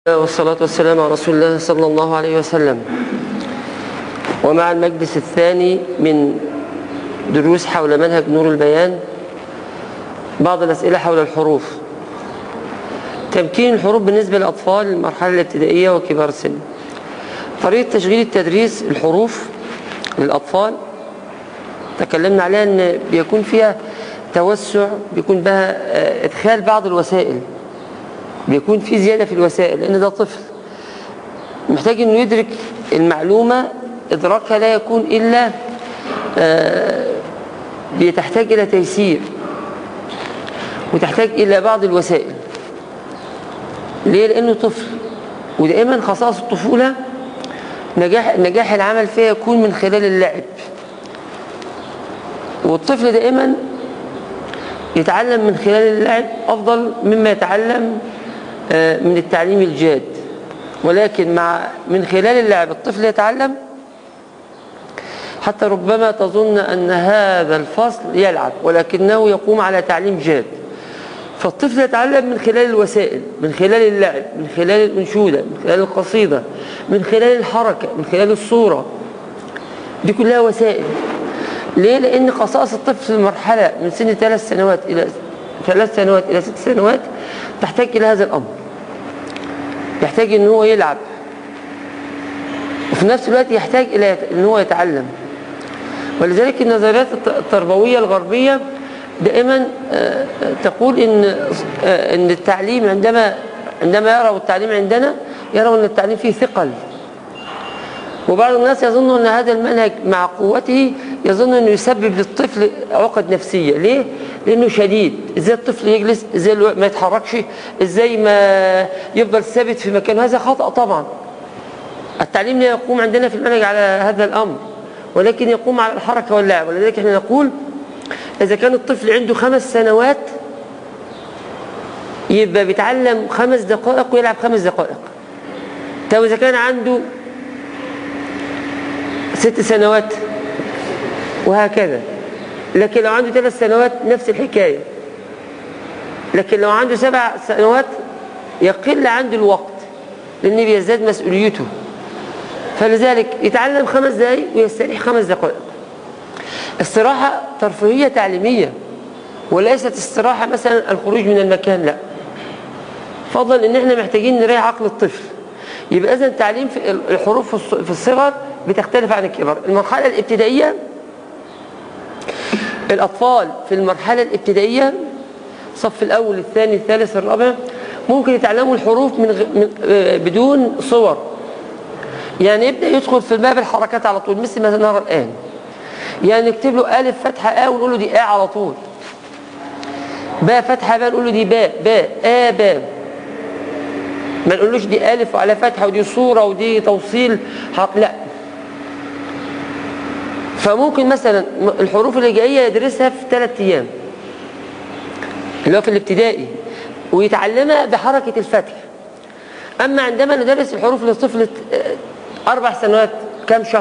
والصلاة والسلام على رسول الله صلى الله عليه وسلم ومع المجلس الثاني من دروس حول منهج نور البيان بعض الأسئلة حول الحروف تمكين الحروف بالنسبة للأطفال المرحلة الابتدائية وكبار السن طريقة تشغيل التدريس الحروف للأطفال تكلمنا عليها أن بيكون فيها توسع بيكون بها إدخال بعض الوسائل بيكون في زيادة في الوسائل لأن ده طفل محتاج أنه يدرك المعلومة إدراكها لا يكون إلا بتحتاج إلى تيسير وتحتاج إلى بعض الوسائل ليه؟ لأنه طفل ودائما خصائص الطفولة نجاح, نجاح العمل فيها يكون من خلال اللعب والطفل دائما يتعلم من خلال اللعب أفضل مما يتعلم من التعليم الجاد ولكن مع من خلال اللعب الطفل يتعلم حتى ربما تظن أن هذا الفصل يلعب ولكنه يقوم على تعليم جاد فالطفل يتعلم من خلال الوسائل من خلال اللعب من خلال الأنشودة من خلال القصيدة من خلال الحركة من خلال الصورة دي كلها وسائل ليه؟ لأن خصائص الطفل في المرحلة من سن ثلاث سنوات إلى ثلاث سنوات إلى ست سنوات تحتاج إلى هذا الأمر يحتاج أن هو يلعب وفي نفس الوقت يحتاج إلى أن هو يتعلم ولذلك النظريات التربوية الغربية دائما تقول إن إن التعليم عندما عندما يروا التعليم عندنا يروا أن التعليم فيه ثقل وبعض الناس يظن أن هذا المنهج مع قوته يظن أنه يسبب للطفل عقد نفسية ليه؟ لأنه شديد إزاي الطفل يجلس إزاي ما يتحركش إزاي ما يفضل ثابت في مكانه هذا خطأ طبعا التعليم لا يقوم عندنا في المنهج على هذا الأمر ولكن يقوم على الحركة واللعب ولذلك احنا نقول إذا كان الطفل عنده خمس سنوات يبقى بيتعلم خمس دقائق ويلعب خمس دقائق طب إذا كان عنده ست سنوات وهكذا لكن لو عنده ثلاث سنوات نفس الحكاية لكن لو عنده سبع سنوات يقل عنده الوقت لأن بيزداد مسؤوليته فلذلك يتعلم خمس دقايق ويستريح خمس دقائق الصراحة ترفيهية تعليمية وليست الصراحة مثلا الخروج من المكان لا فضلا ان احنا محتاجين نريح عقل الطفل يبقى اذا تعليم في الحروف في الصغر بتختلف عن الكبر المرحلة الابتدائية الأطفال في المرحلة الابتدائية الصف الأول الثاني الثالث الرابع ممكن يتعلموا الحروف من, غ... من بدون صور يعني يبدأ يدخل في باب الحركات على طول مثل ما نرى الآن يعني نكتب له ألف فتحة آ ونقول له دي آ على طول باء فتحة باء نقول له دي باء باء آ باء ما نقولوش دي ألف وعلى فتحة ودي صورة ودي توصيل حق لا فممكن مثلا الحروف الهجائية يدرسها في ثلاث أيام اللي هو في الابتدائي ويتعلمها بحركة الفتح أما عندما ندرس الحروف للطفل أربع سنوات كم شهر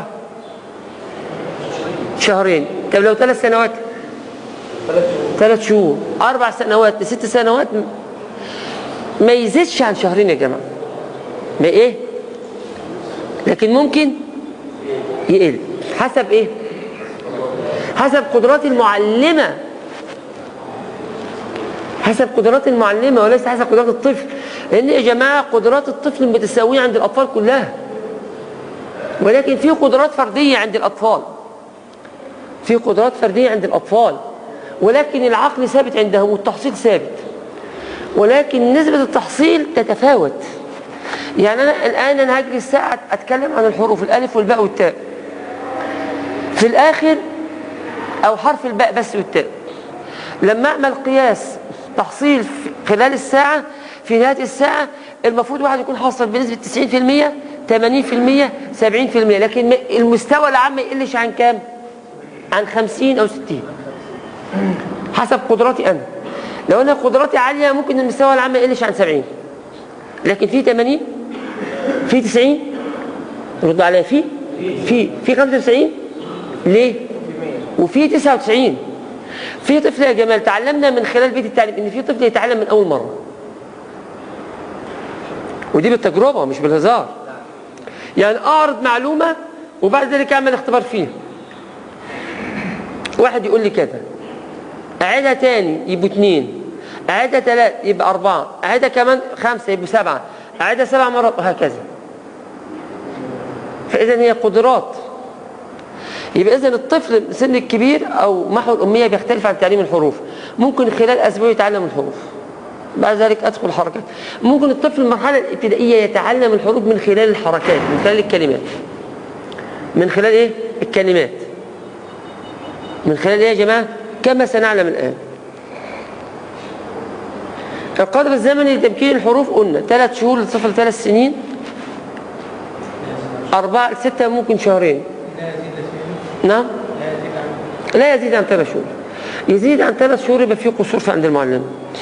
شهرين طب لو ثلاث سنوات ثلاث شهور أربع سنوات لست سنوات ما يزيدش عن شهرين يا جماعة ما إيه لكن ممكن يقل حسب إيه حسب قدرات المعلمة حسب قدرات المعلمة وليس حسب قدرات الطفل لأن يا جماعة قدرات الطفل متساوية عند الأطفال كلها ولكن في قدرات فردية عند الأطفال في قدرات فردية عند الأطفال ولكن العقل ثابت عندهم والتحصيل ثابت ولكن نسبة التحصيل تتفاوت يعني أنا الآن أنا هجلس ساعة أتكلم عن الحروف الألف والباء والتاء في الآخر أو حرف الباء بس والتاء لما أعمل قياس تحصيل خلال الساعة في نهاية الساعة المفروض واحد يكون حاصل بنسبة 90% 80% 70% لكن المستوى العام ما يقلش عن كام؟ عن 50 أو 60 حسب قدراتي أنا لو أنا قدراتي عالية ممكن المستوى العام ما يقلش عن 70 لكن في 80 في 90 رد عليا في في في 95 ليه؟ وفي 99 في طفل يا جمال تعلمنا من خلال بيت التعليم ان في طفل يتعلم من اول مره ودي بالتجربة مش بالهزار يعني أعرض معلومة وبعد ذلك أعمل اختبار فيها واحد يقول لي كده أعيدها تاني يبقوا اتنين أعيدها تلات يبقى أربعة أعيدها كمان خمسة يبقوا سبعة أعيدها سبع مرات وهكذا فإذا هي قدرات يبقى إذا الطفل سن الكبير أو محو الأمية بيختلف عن تعليم الحروف ممكن خلال أسبوع يتعلم الحروف بعد ذلك أدخل الحركات ممكن الطفل المرحلة الابتدائية يتعلم الحروف من خلال الحركات من خلال الكلمات من خلال إيه؟ الكلمات من خلال إيه يا جماعة؟ كما سنعلم الآن القدر الزمني لتمكين الحروف قلنا ثلاث شهور للطفل ثلاث سنين أربعة ستة ممكن شهرين نعم لا يزيد عن ثلاث شهور يزيد عن ثلاث شهور يبقى فيه قصور في عند المعلم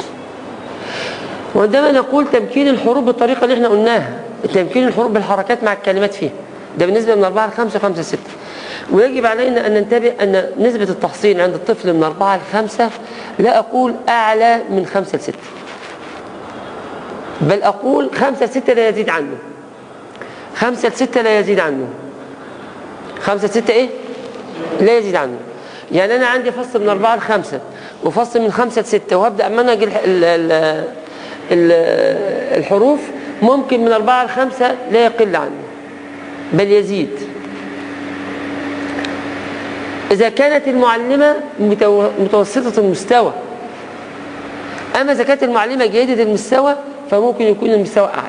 وعندما نقول تمكين الحروف بالطريقة اللي احنا قلناها تمكين الحروف بالحركات مع الكلمات فيها ده بالنسبة من 4 ل 5 5 6 ويجب علينا أن ننتبه أن نسبة التحصيل عند الطفل من 4 ل 5 لا أقول أعلى من 5 ل 6 بل أقول 5 ل 6 لا يزيد عنه 5 ل 6 لا يزيد عنه 5 ل 6 إيه؟ لا يزيد عنه يعني أنا عندي فصل من 4 ل 5 وفصل من 5 ل 6 وهبدأ منهج ال ال ال الحروف ممكن من 4 ل 5 لا يقل عنه بل يزيد إذا كانت المعلمة متوسطة المستوى أما إذا كانت المعلمة جيدة المستوى فممكن يكون المستوى أعلى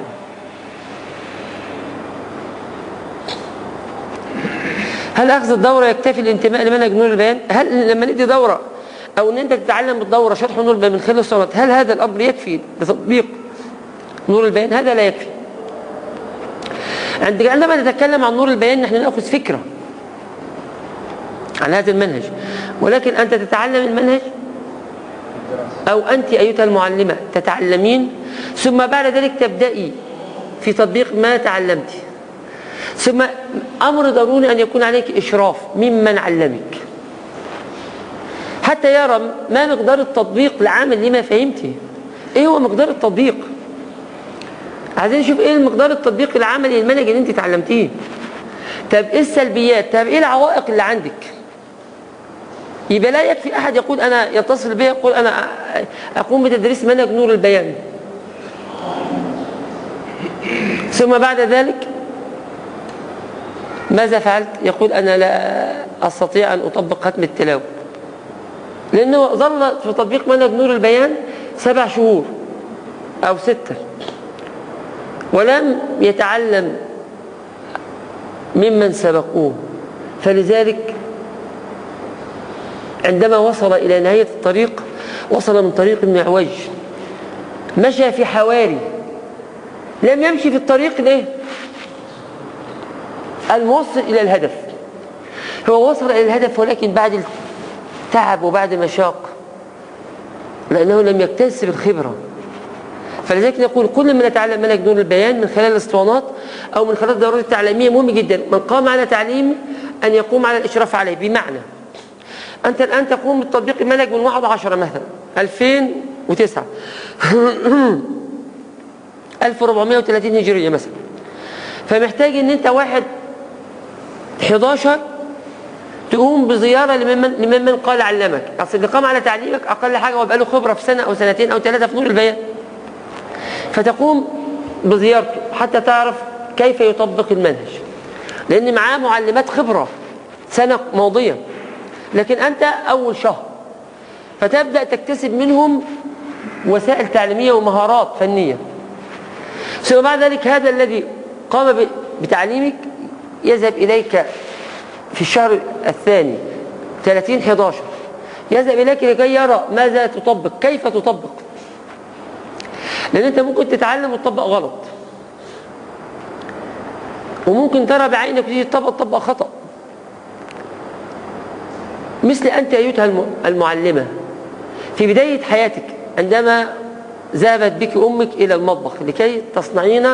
هل أخذ الدورة يكتفي الانتماء لمنهج نور البيان؟ هل لما ندي دورة أو أن أنت تتعلم بالدورة شرح نور البيان من خلال الصلاة هل هذا الأمر يكفي لتطبيق نور البيان؟ هذا لا يكفي عندما نتكلم عن نور البيان نحن نأخذ فكرة عن هذا المنهج ولكن أنت تتعلم المنهج أو أنت أيتها المعلمة تتعلمين ثم بعد ذلك تبدأي في تطبيق ما تعلمت ثم أمر ضروري أن يكون عليك إشراف ممن علمك حتى يرى ما مقدار التطبيق العامل لما فهمته ايه هو مقدار التطبيق عايزين نشوف ايه مقدار التطبيق العملي للمنهج اللي انت اتعلمتيه طب ايه السلبيات طب ايه العوائق اللي عندك يبقى لا يكفي احد يقول انا يتصل بي يقول انا اقوم بتدريس منهج نور البيان ثم بعد ذلك ماذا فعلت يقول انا لا استطيع ان اطبق ختم التلاوه لانه ظل في تطبيق منهج نور البيان سبع شهور او سته ولم يتعلم ممن سبقوه فلذلك عندما وصل إلى نهاية الطريق وصل من طريق معوج مشى في حواري لم يمشي في الطريق ليه الموصل إلى الهدف هو وصل إلى الهدف ولكن بعد التعب وبعد مشاق لأنه لم يكتسب الخبرة فلذلك نقول كل من يتعلم منهج نور البيان من خلال الاسطوانات أو من خلال الدورات التعليمية مهم جدا من قام على تعليم أن يقوم على الإشراف عليه بمعنى أنت الآن تقوم بتطبيق المنهج من 1 10 مثلا 2009 1430 هجرية مثلا فمحتاج ان انت واحد 11 تقوم بزيارة لمن, لمن قال علمك اصل اللي قام على تعليمك اقل حاجة وبقى له خبرة في سنة او سنتين او ثلاثة في نور البيان فتقوم بزيارته حتى تعرف كيف يطبق المنهج لان معاه معلمات خبرة سنة ماضية لكن أنت أول شهر فتبدأ تكتسب منهم وسائل تعليمية ومهارات فنية ثم بعد ذلك هذا الذي قام بتعليمك يذهب إليك في الشهر الثاني 30 11 يذهب إليك لكي يرى ماذا تطبق كيف تطبق لأن أنت ممكن تتعلم وتطبق غلط وممكن ترى بعينك تيجي تطبق تطبق خطأ مثل أنت أيتها المعلمة في بداية حياتك عندما ذهبت بك أمك إلى المطبخ لكي تصنعين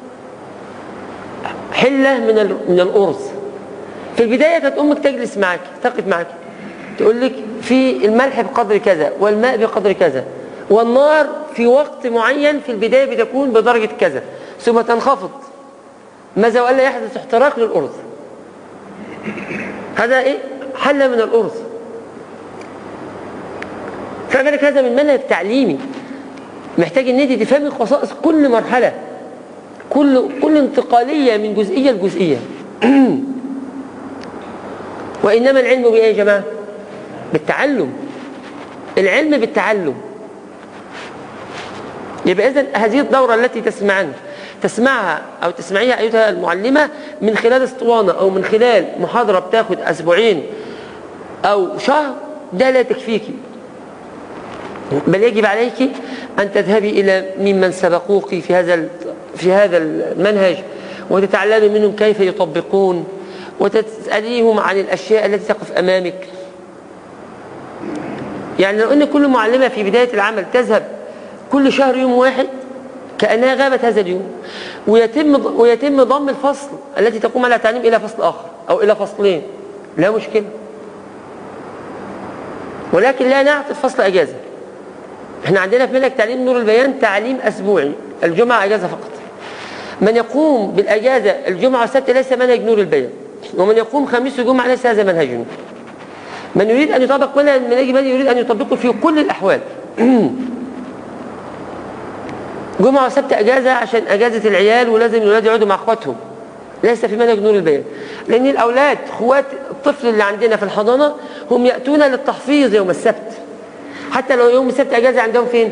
حلة من من الأرز في البداية كانت أمك تجلس معك تقف معك تقول لك في الملح بقدر كذا والماء بقدر كذا والنار في وقت معين في البداية بتكون بدرجة كذا ثم تنخفض ماذا وألا يحدث احتراق للأرز هذا إيه حل من الأرز فبالك هذا من منهج تعليمي محتاج ان انت تفهمي خصائص كل مرحله كل كل انتقاليه من جزئيه لجزئيه وانما العلم بايه يا جماعه بالتعلم العلم بالتعلم يبقى اذا هذه الدوره التي تسمعن تسمعها او تسمعيها ايتها المعلمه من خلال اسطوانه او من خلال محاضره بتاخد اسبوعين او شهر ده لا تكفيكي بل يجب عليك أن تذهبي إلى ممن سبقوك في هذا في هذا المنهج وتتعلمي منهم كيف يطبقون وتسأليهم عن الأشياء التي تقف أمامك يعني لو أن كل معلمة في بداية العمل تذهب كل شهر يوم واحد كأنها غابت هذا اليوم ويتم ويتم ضم الفصل التي تقوم على تعليم إلى فصل آخر أو إلى فصلين لا مشكلة ولكن لا نعطي الفصل أجازة احنا عندنا في منهج تعليم نور البيان تعليم أسبوعي الجمعة أجازة فقط من يقوم بالأجازة الجمعة والسبت ليس منهج نور البيان ومن يقوم خميس وجمعة ليس هذا منهجنا من يريد أن يطبق منهج منهج من يريد أن يطبقه في كل الأحوال جمعة وسبت أجازة عشان أجازة العيال ولازم الولاد يقعدوا مع أخواتهم ليس في منهج نور البيان لأن الأولاد خوات الطفل اللي عندنا في الحضانة هم يأتون للتحفيظ يوم السبت حتى لو يوم السبت أجازة عندهم فين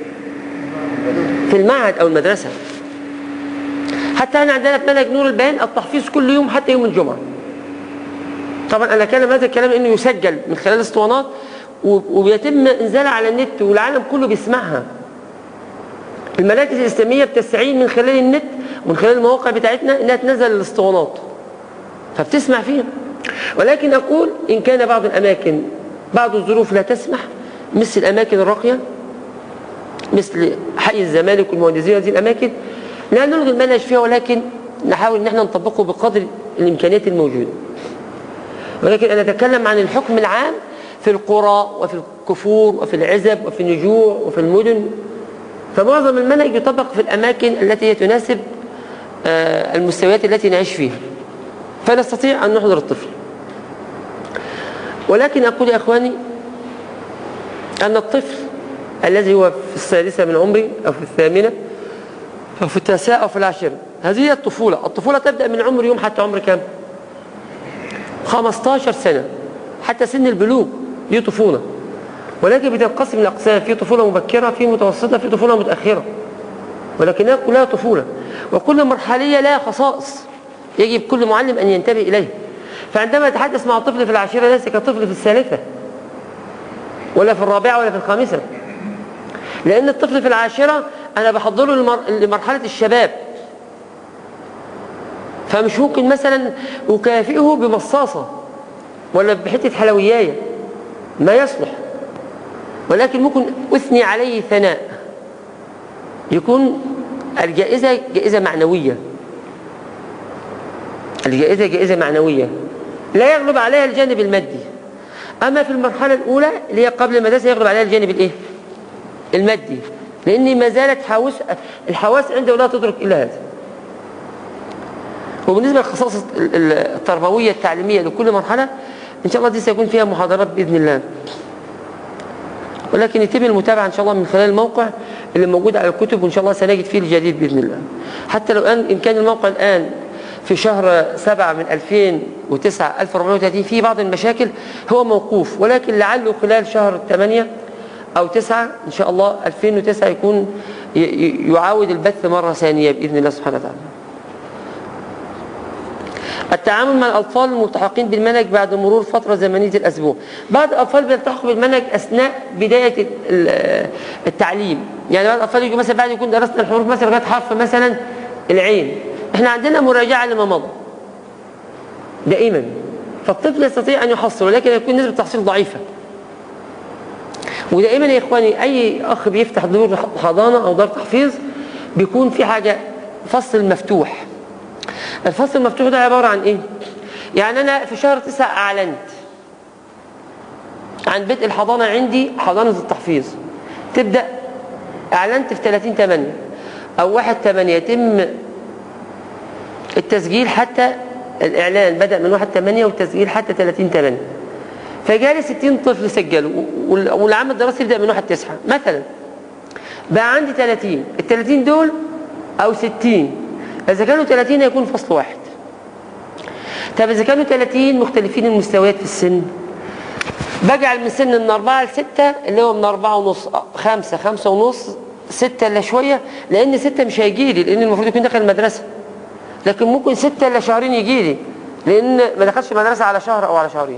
في المعهد أو المدرسة حتى احنا عندنا في منهج نور البيان التحفيظ كل يوم حتى يوم الجمعة طبعا أنا أتكلم هذا الكلام إنه يسجل من خلال الاسطوانات وبيتم إنزالها على النت والعالم كله بيسمعها المراكز الإسلامية بتستعين من خلال النت ومن خلال المواقع بتاعتنا إنها تنزل الاسطوانات فبتسمع فيها ولكن أقول إن كان بعض الأماكن بعض الظروف لا تسمح مثل الأماكن الراقية مثل حي الزمالك والمهندسين هذه الأماكن لا نلغي المنهج فيها ولكن نحاول ان احنا نطبقه بقدر الإمكانيات الموجودة ولكن أنا أتكلم عن الحكم العام في القرى وفي الكفور وفي العزب وفي النجوع وفي المدن فمعظم المنهج يطبق في الأماكن التي تناسب المستويات التي نعيش فيها فنستطيع أن نحضر الطفل ولكن أقول يا أخواني أن الطفل الذي هو في السادسة من عمري أو في الثامنة أو في التاسعة أو في العاشرة هذه هي الطفولة الطفولة تبدأ من عمر يوم حتى عمر كام 15 سنة حتى سن البلوغ دي طفولة ولكن بتنقسم الأقسام في طفولة مبكرة في متوسطة في طفولة متأخرة ولكنها كلها طفولة وكل مرحلية لها خصائص يجب كل معلم أن ينتبه إليه فعندما يتحدث مع الطفل في العاشرة ليس كطفل في الثالثة ولا في الرابعة ولا في الخامسة لأن الطفل في العاشرة أنا بحضره لمر... لمرحلة الشباب فمش ممكن مثلا أكافئه بمصاصة ولا بحتة حلوياية ما يصلح ولكن ممكن أثني عليه ثناء يكون الجائزة جائزة معنوية الجائزة جائزة معنوية لا يغلب عليها الجانب المادي أما في المرحلة الأولى اللي هي قبل المدرسة يغلب عليها الجانب الإيه؟ المادي لأن ما زالت حواس الحواس عنده لا تدرك إلا هذا وبالنسبة للخصائص التربوية التعليمية لكل مرحلة إن شاء الله دي سيكون فيها محاضرات بإذن الله ولكن يتم المتابعة إن شاء الله من خلال الموقع اللي موجود على الكتب وإن شاء الله سنجد فيه الجديد بإذن الله حتى لو أن إن كان الموقع الآن في شهر 7 من 2009 1430 في بعض المشاكل هو موقوف ولكن لعله خلال شهر 8 أو 9 إن شاء الله 2009 يكون يعاود البث مرة ثانية بإذن الله سبحانه وتعالى التعامل مع الأطفال الملتحقين بالمنهج بعد مرور فترة زمنية الأسبوع بعض الأطفال بيلتحقوا بالمنهج أثناء بداية التعليم يعني بعض الأطفال يجوا مثلا بعد يكون درسنا الحروف مثلا لغاية حرف مثلا العين احنا عندنا مراجعة لما مضى دائما فالطفل يستطيع أن يحصل ولكن يكون نسبة التحصيل ضعيفة ودائما يا إخواني أي أخ بيفتح دور حضانة أو دار تحفيظ بيكون في حاجة فصل مفتوح الفصل المفتوح ده عبارة عن إيه؟ يعني أنا في شهر تسعة أعلنت عن بدء الحضانة عندي حضانة التحفيظ تبدأ أعلنت في 30 8 أو واحد تمانية يتم التسجيل حتى الإعلان بدأ من واحد تمانية والتسجيل حتى 30 تمانية فجالي 60 طفل سجلوا وال- والعام الدراسي يبدأ من واحد تسعة مثلا بقى عندي 30 ال 30 دول أو 60 إذا كانوا 30 هيكون فصل واحد طب إذا كانوا 30 مختلفين المستويات في السن بجعل من سن من أربعة لستة اللي هو من أربعة ونص خمسة خمسة ونص ستة إلا شوية لأن ستة مش هيجيلي لأن المفروض يكون داخل المدرسة لكن ممكن ستة إلا شهرين يجيلي لأن ما دخلش المدرسة على شهر أو على شهرين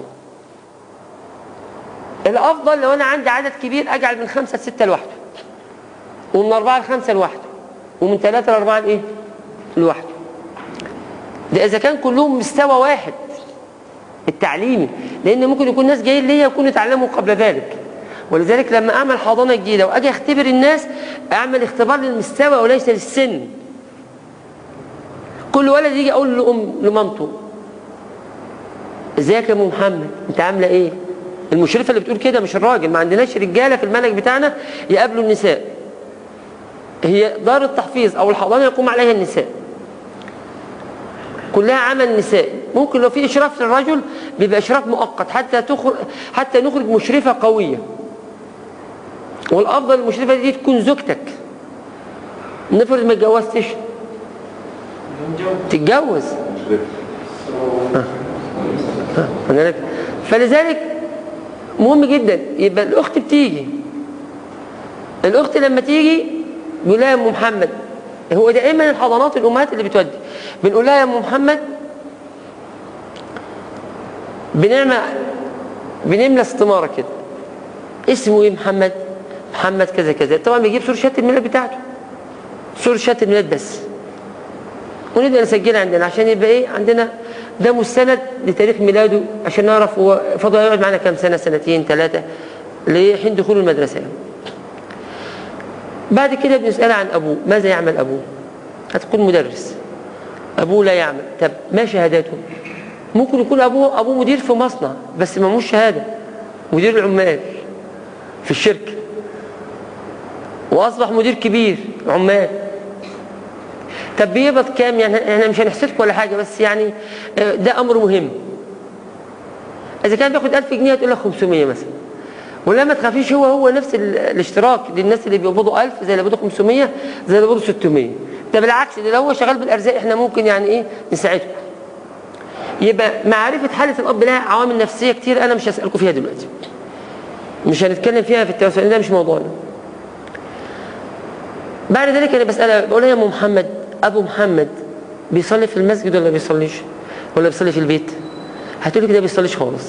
الأفضل لو أنا عندي عدد كبير أجعل من خمسة لستة لوحده ومن أربعة لخمسة لوحده ومن ثلاثة لأربعة لإيه؟ لوحده ده إذا كان كلهم مستوى واحد التعليمي لان ممكن يكون ناس جايين ليا يكونوا اتعلموا قبل ذلك ولذلك لما اعمل حضانه جديده واجي اختبر الناس اعمل اختبار للمستوى وليس للسن كل ولد يجي اقول لام لمامته ازيك يا ام محمد انت عامله ايه المشرفه اللي بتقول كده مش الراجل ما عندناش رجاله في المنهج بتاعنا يقابلوا النساء هي دار التحفيظ او الحضانه يقوم عليها النساء كلها عمل نسائي ممكن لو في اشراف للرجل بيبقى اشراف مؤقت حتى تخرج حتى نخرج مشرفه قويه والافضل المشرفه دي تكون زوجتك نفرض ما اتجوزتش تتجوز أنا لك. فلذلك مهم جدا يبقى الاخت بتيجي الاخت لما تيجي بيقول لها يا ام محمد هو دائما الحضانات الامهات اللي بتودي بنقول لها يا ام محمد بنعمل بنملى استماره كده اسمه ايه محمد محمد كذا كذا طبعا بيجيب صوره شهاده الميلاد بتاعته صوره شهاده الميلاد بس ونبدا نسجلها عندنا عشان يبقى ايه عندنا ده مستند لتاريخ ميلاده عشان نعرف هو فضل يقعد معانا كام سنه سنتين ثلاثه لحين دخول المدرسه يعني. بعد كده بنسألها عن أبوه ماذا يعمل أبوه هتكون مدرس أبوه لا يعمل طب ما شهاداته ممكن يكون أبوه أبوه مدير في مصنع بس ما موش شهادة مدير العمال في الشركة وأصبح مدير كبير عمال طب بيقبض كام يعني احنا مش هنحسدكم ولا حاجة بس يعني آه، ده أمر مهم إذا كان بياخد 1000 جنيه هتقول لك 500 مثلا ولا ما تخافيش هو هو نفس ال- الاشتراك للناس اللي بيقبضوا 1000 زي اللي بيقبضوا 500 زي اللي بيقبضوا 600 ده بالعكس ده لو هو شغال بالارزاق احنا ممكن يعني ايه نساعدكم يبقى معرفه حاله الاب لها عوامل نفسيه كتير انا مش هسالكم فيها دلوقتي مش هنتكلم فيها في التوسل لأن ده مش موضوعنا بعد ذلك انا بسالها بقول لها يا ام محمد ابو محمد بيصلي في المسجد ولا بيصليش ولا بيصلي في البيت هتقول لي كده بيصليش خالص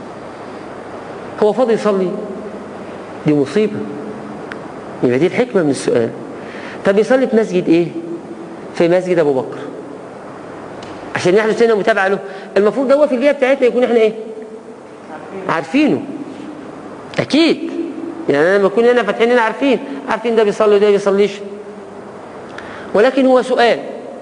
هو فاضي يصلي دي مصيبة يبقى دي الحكمة من السؤال طب يصلي في مسجد ايه في مسجد ابو بكر عشان يحدث لنا متابعة له المفروض ده هو في البيئة بتاعتنا يكون احنا ايه عارفينه اكيد يعني انا لما اكون هنا فاتحين هنا عارفين عارفين ده بيصلي وده بيصليش ولكن هو سؤال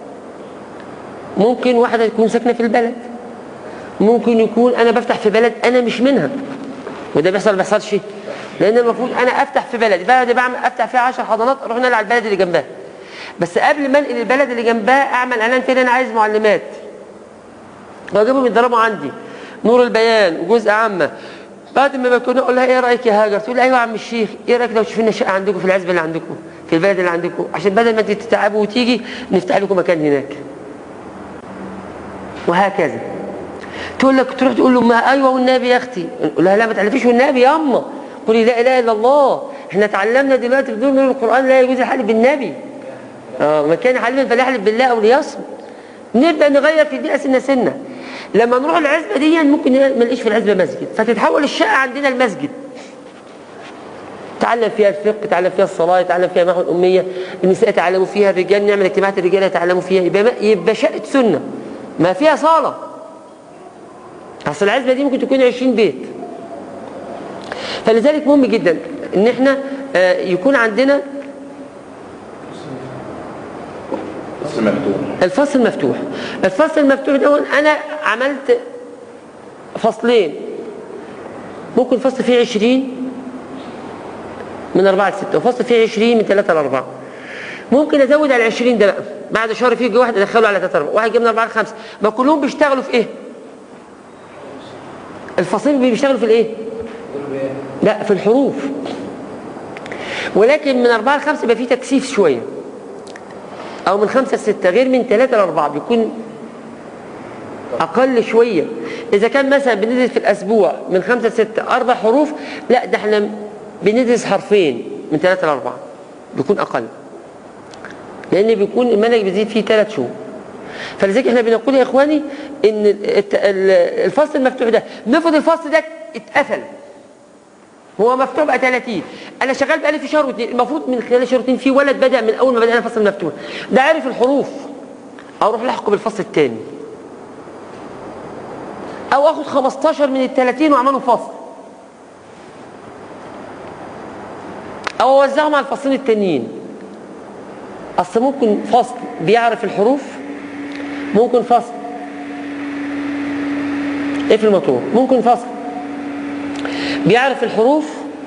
ممكن واحدة تكون ساكنة في البلد ممكن يكون انا بفتح في بلد انا مش منها وده بيحصل ما بيحصلش لان المفروض انا افتح في بلد بلد بعمل افتح فيها 10 حضانات اروح نقل على البلد اللي جنبها بس قبل ما انقل البلد اللي جنبها اعمل اعلان كده انا عايز معلمات واجيبهم يتدربوا عندي نور البيان وجزء عامه بعد ما بكون اقول لها ايه رايك يا هاجر تقول ايوه يا عم الشيخ ايه رايك لو تشوفي لنا شقه عندكم في العزبه اللي عندكم في البلد اللي عندكم عشان بدل ما انت تتعبوا وتيجي نفتح لكم مكان هناك وهكذا تقول لك تروح تقول له ما ايوه والنبي يا اختي نقول لها لا ما تعرفيش والنبي يا اما قولي لا اله الا الله احنا اتعلمنا دلوقتي بدون نور القران لا يجوز الحلف بالنبي اه ما كان حلفا فليحلف بالله او ليصمت نبدا نغير في البيئه سنه سنه لما نروح العزبه دي ممكن ما نلاقيش في العزبه مسجد فتتحول الشقه عندنا المسجد تعلم فيها الفقه تعلم فيها الصلاه تعلم فيها محو الاميه النساء يتعلموا فيها الرجال نعمل اجتماعات الرجال يتعلموا فيها يبقى يبقى شقه سنه ما فيها صاله اصل العزبه دي ممكن تكون 20 بيت فلذلك مهم جدا ان احنا آه، يكون عندنا بس مفتوح الفصل مفتوح الفصل المفتوح ده انا عملت فصلين ممكن فصل فيه 20 من 4 ل 6 وفصل فيه 20 من 3 ل 4 ممكن ازود على 20 ده بقى بعد شهر فيه جه واحد ادخله على 3 4 واحد جه من 4 ل 5 ما كلهم بيشتغلوا في ايه الفصيل بيشتغلوا في الايه لا في الحروف ولكن من 4 ل 5 يبقى فيه تكثيف شويه او من 5 ل 6 غير من 3 ل 4 بيكون اقل شويه اذا كان مثلا بندرس في الاسبوع من 5 ل 6 اربع حروف لا ده احنا بندرس حرفين من 3 ل 4 بيكون اقل لان بيكون المنهج بيزيد فيه ثلاث شهور فلذلك احنا بنقول يا اخواني ان الت- ال- الفصل المفتوح ده نفرض الفصل ده اتقفل هو مفتوح بقى 30 انا شغال بقالي في شهر واثنين المفروض من خلال شهر واثنين في ولد بدا من اول ما بدانا الفصل المفتوح ده عارف الحروف اروح لحقه بالفصل الثاني او اخد 15 من ال 30 واعملهم فصل او اوزعهم على الفصلين التانيين اصل ممكن فصل بيعرف الحروف ممكن فصل ايه في الموتور ممكن فصل بيعرف الحروف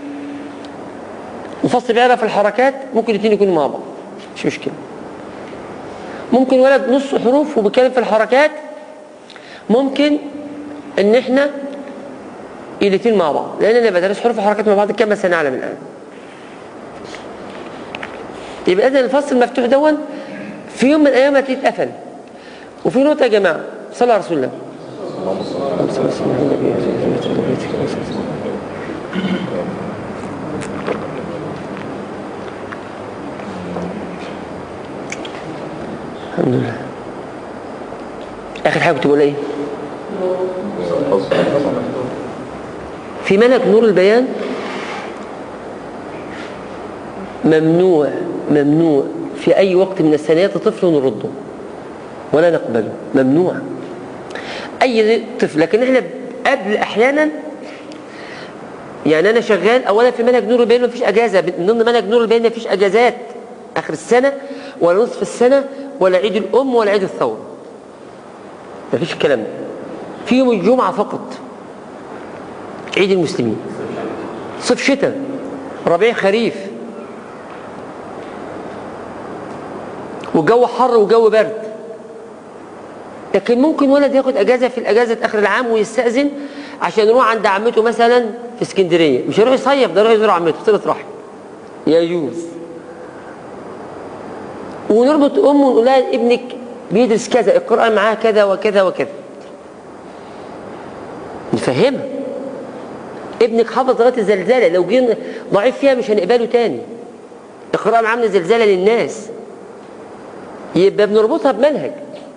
وفصل بيعرف الحركات ممكن الاثنين يكونوا مع بعض مش مشكله ممكن ولد نص حروف وبيتكلم في الحركات ممكن ان احنا الاثنين مع بعض لان انا بدرس حروف وحركات مع بعض كما سنعلم الان يبقى اذا الفصل المفتوح دون في يوم من الايام هتلاقيه اتقفل وفي نقطه يا جماعه صلوا على رسول الله الحمد لله اخر حاجه كنت بقول ايه في منهج نور البيان ممنوع ممنوع في أي وقت من السنوات طفل نرده ولا نقبله ممنوع أي طفل لكن احنا قبل أحيانا يعني أنا شغال أولا في منهج نور البيان مفيش أجازة من ضمن منهج نور البيان مفيش أجازات آخر السنة ولا نصف السنة ولا عيد الأم ولا عيد الثورة مفيش الكلام ده في يوم الجمعة فقط عيد المسلمين صيف شتاء ربيع خريف وجو حر وجو برد لكن ممكن ولد ياخد اجازه في الاجازه اخر العام ويستاذن عشان يروح عند عمته مثلا في اسكندريه مش هيروح يصيف ده يروح يزور عمته صله رحم يجوز ونربط امه ونقول لها ابنك بيدرس كذا القران معاه كذا وكذا وكذا نفهمها ابنك حافظ لغايه الزلزال لو جه ضعيف فيها مش هنقبله تاني القراءه عامله زلزاله للناس يبقى بنربطها بمنهج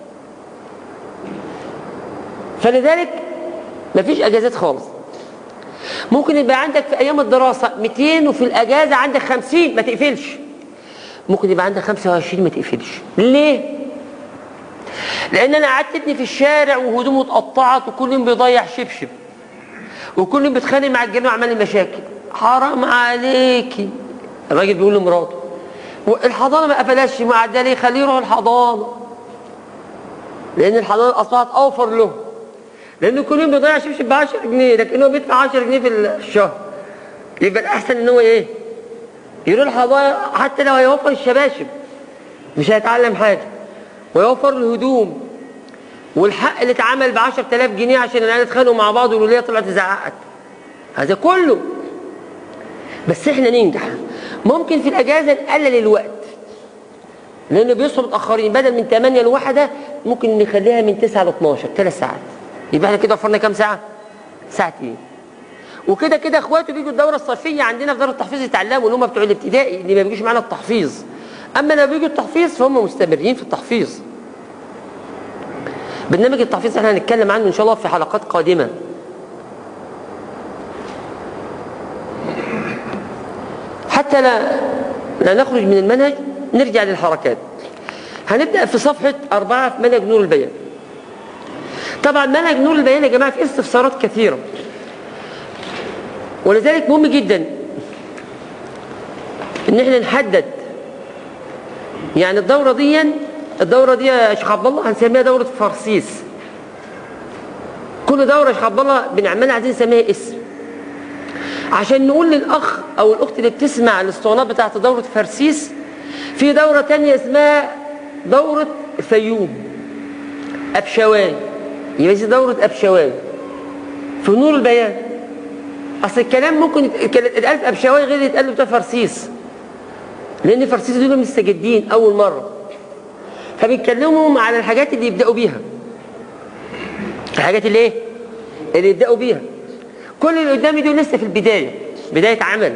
فلذلك مفيش اجازات خالص ممكن يبقى عندك في ايام الدراسه 200 وفي الاجازه عندك 50 ما تقفلش ممكن يبقى عندك 25 ما تقفلش ليه لان انا قعدت ابني في الشارع وهدومه اتقطعت وكل يوم بيضيع شبشب وكل يوم بيتخانق مع الجيران وعمل لي مشاكل حرام عليكي الراجل بيقول لمراته الحضانه ما قفلش مع ده ليه خليه يروح الحضانه لان الحضانه اصبحت اوفر له لانه كل يوم بيضيع شبشب ب 10 جنيه لكن هو بيدفع 10 جنيه في الشهر يبقى الاحسن ان هو ايه يروح الحضانه حتى لو هيوفر الشباشب مش هيتعلم حاجه ويوفر الهدوم والحق اللي اتعمل ب 10000 جنيه عشان العيال اتخانقوا مع بعض والوليه طلعت زعقت هذا كله بس احنا ننجح ممكن في الاجازه نقلل الوقت لانه بيصحوا متاخرين بدل من 8 لواحده ممكن نخليها من 9 ل 12 ثلاث ساعات يبقى احنا كده وفرنا كام ساعه؟ ساعتين وكده كده اخواته بيجوا الدوره الصيفيه عندنا في دار التحفيظ يتعلموا اللي هم بتوع الابتدائي اللي ما بيجوش معانا التحفيظ اما لما بيجوا التحفيظ فهم مستمرين في التحفيظ برنامج التحفيظ احنا هنتكلم عنه ان شاء الله في حلقات قادمه حتى لا لا نخرج من المنهج نرجع للحركات هنبدأ في صفحة أربعة في منهج نور البيان طبعا منهج نور البيان يا جماعة فيه استفسارات كثيرة ولذلك مهم جدا ان احنا نحدد يعني الدورة دي الدورة دي يا شيخ عبد الله هنسميها دورة فرسيس كل دورة يا شيخ عبد الله بنعملها عايزين نسميها اسم عشان نقول للاخ او الاخت اللي بتسمع الاسطوانات بتاعت دوره فرسيس في دورة تانية اسمها دورة الفيوم أبشوان يبقى دي دورة أبشوان في نور البيان أصل الكلام ممكن يت- يتقال في أبشوان غير يتقال بتاع فرسيس لأن فرسيس دول مستجدين أول مرة فبيتكلموا على الحاجات اللي يبدأوا بيها الحاجات اللي ايه اللي يبدأوا بيها كل اللي قدامي دول لسه في البداية بداية عمل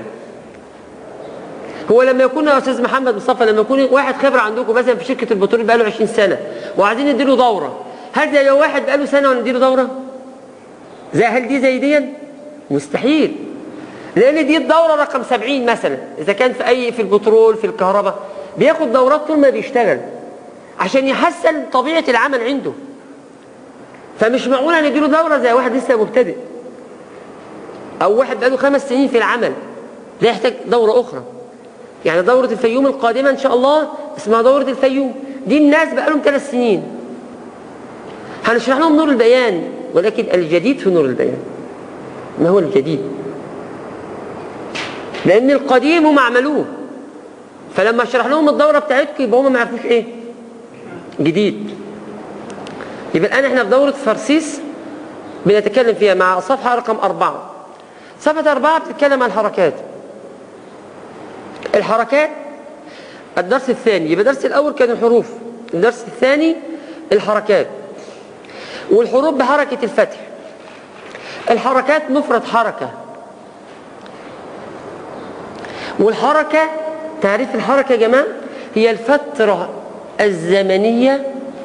هو لما يكون يا استاذ محمد مصطفى لما يكون واحد خبره عندكم مثلا في شركه البترول بقاله 20 سنه وعايزين نديله دوره هل زي لو واحد بقاله سنه ونديله دوره؟ زي هل دي زي دي؟ مستحيل لان دي الدوره رقم 70 مثلا اذا كان في اي في البترول في الكهرباء بياخد دورات طول ما بيشتغل عشان يحسن طبيعه العمل عنده فمش معقول نديله دوره زي واحد لسه مبتدئ او واحد بقاله خمس سنين في العمل ده يحتاج دوره اخرى يعني دورة الفيوم القادمة إن شاء الله اسمها دورة الفيوم دي الناس بقى لهم ثلاث سنين هنشرح لهم نور البيان ولكن الجديد في نور البيان ما هو الجديد لأن القديم هم عملوه فلما اشرح لهم الدورة بتاعتكم يبقى هم ما يعرفوش ايه جديد يبقى الآن احنا في دورة فرسيس بنتكلم فيها مع صفحة رقم أربعة صفحة أربعة بتتكلم عن الحركات الحركات الدرس الثاني يبقى الدرس الأول كان الحروف الدرس الثاني الحركات والحروف بحركة الفتح الحركات مفرد حركة والحركة تعريف الحركة يا جماعة هي الفترة الزمنية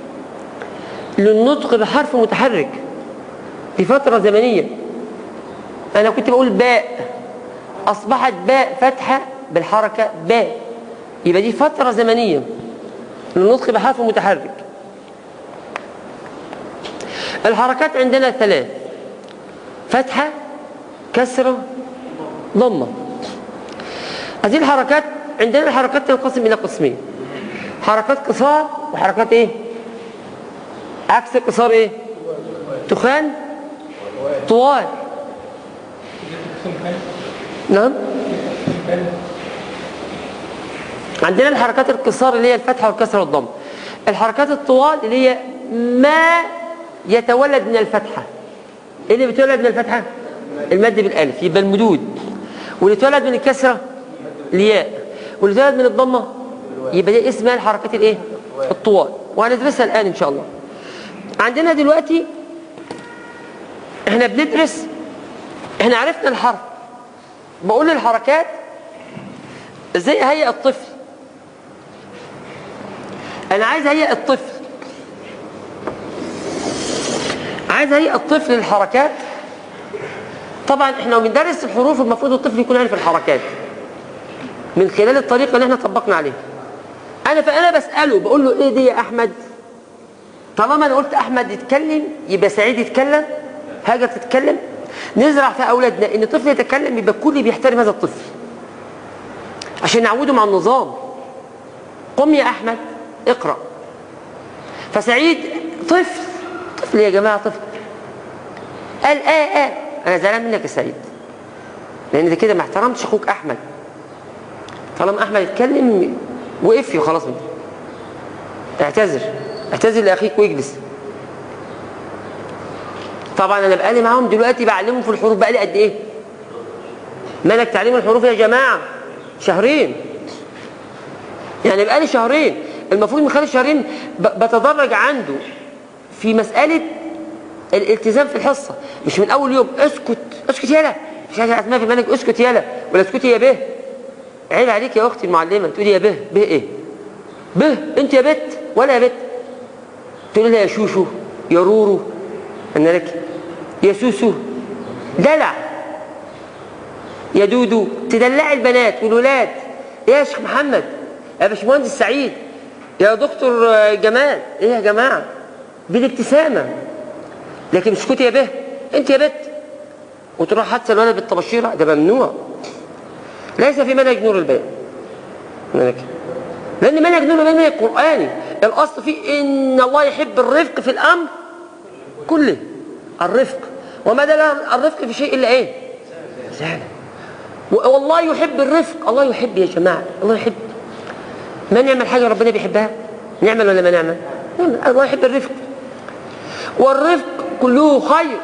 للنطق بحرف متحرك دي فترة زمنية أنا كنت بقول باء أصبحت باء فتحة بالحركة باء يبقى دي فترة زمنية للنطق بحرف متحرك الحركات عندنا ثلاث فتحة كسرة ضمة هذه الحركات عندنا الحركات تنقسم إلى قسمين حركات قصار وحركات إيه عكس القصار إيه تخان طوال نعم عندنا الحركات القصار اللي هي الفتحة والكسرة والضم الحركات الطوال اللي هي ما يتولد من الفتحة ايه اللي بيتولد من الفتحة المد بالالف يبقى المدود واللي يتولد من الكسرة الياء واللي يتولد من الضمة يبقى دي اسمها الحركات الايه الطوال وهندرسها الان ان شاء الله عندنا دلوقتي احنا بندرس احنا عرفنا الحرف بقول الحركات ازاي اهيئ الطفل انا عايز اهيئ الطفل عايز اهيئ الطفل للحركات طبعا احنا لو بندرس الحروف المفروض الطفل يكون عارف الحركات من خلال الطريقه اللي احنا طبقنا عليها انا فانا بساله بقول له ايه دي يا احمد طالما انا قلت احمد يتكلم يبقى سعيد يتكلم هاجر تتكلم نزرع في اولادنا ان الطفل يتكلم يبقى الكل بيحترم هذا الطفل عشان نعوده مع النظام قم يا احمد اقرا فسعيد طفل طفل يا جماعه طفل قال اه اه انا زعلان منك يا سعيد لان ده كده ما احترمتش اخوك احمد طالما احمد يتكلم وقف خلاص منه اعتذر اعتذر لاخيك واجلس طبعا انا بقالي معاهم دلوقتي بعلمهم في الحروف بقالي قد ايه ملك تعليم الحروف يا جماعه شهرين يعني بقالي شهرين المفروض من خلال شهرين ب- بتدرج عنده في مسألة الالتزام في الحصة مش من أول يوم اسكت اسكت يالا مش عايز اسمها في المنهج اسكت يالا ولا اسكتي يا به عيب عليك يا أختي المعلمة تقولي يا به به إيه به أنت يا بت ولا يا بت تقولي لها يا شوشو يا رورو أنا لك يا سوسو دلع يا دودو تدلعي البنات والولاد يا شيخ محمد يا باشمهندس سعيد يا دكتور آه، جمال ايه يا جماعه بالابتسامه لكن مش اسكتي يا به انت يا بت وتروح حادثه الولد بالطباشيره ده ممنوع ليس في منهج نور البيان منهج لان منهج نور البيان منهج قراني الاصل فيه ان الله يحب الرفق في الامر كله الرفق وما دل الرفق في شيء الا ايه سهل والله يحب الرفق الله يحب يا جماعه الله يحب ما نعمل حاجة ربنا بيحبها نعمل ولا ما نعمل نعمل الله يحب الرفق والرفق كله خير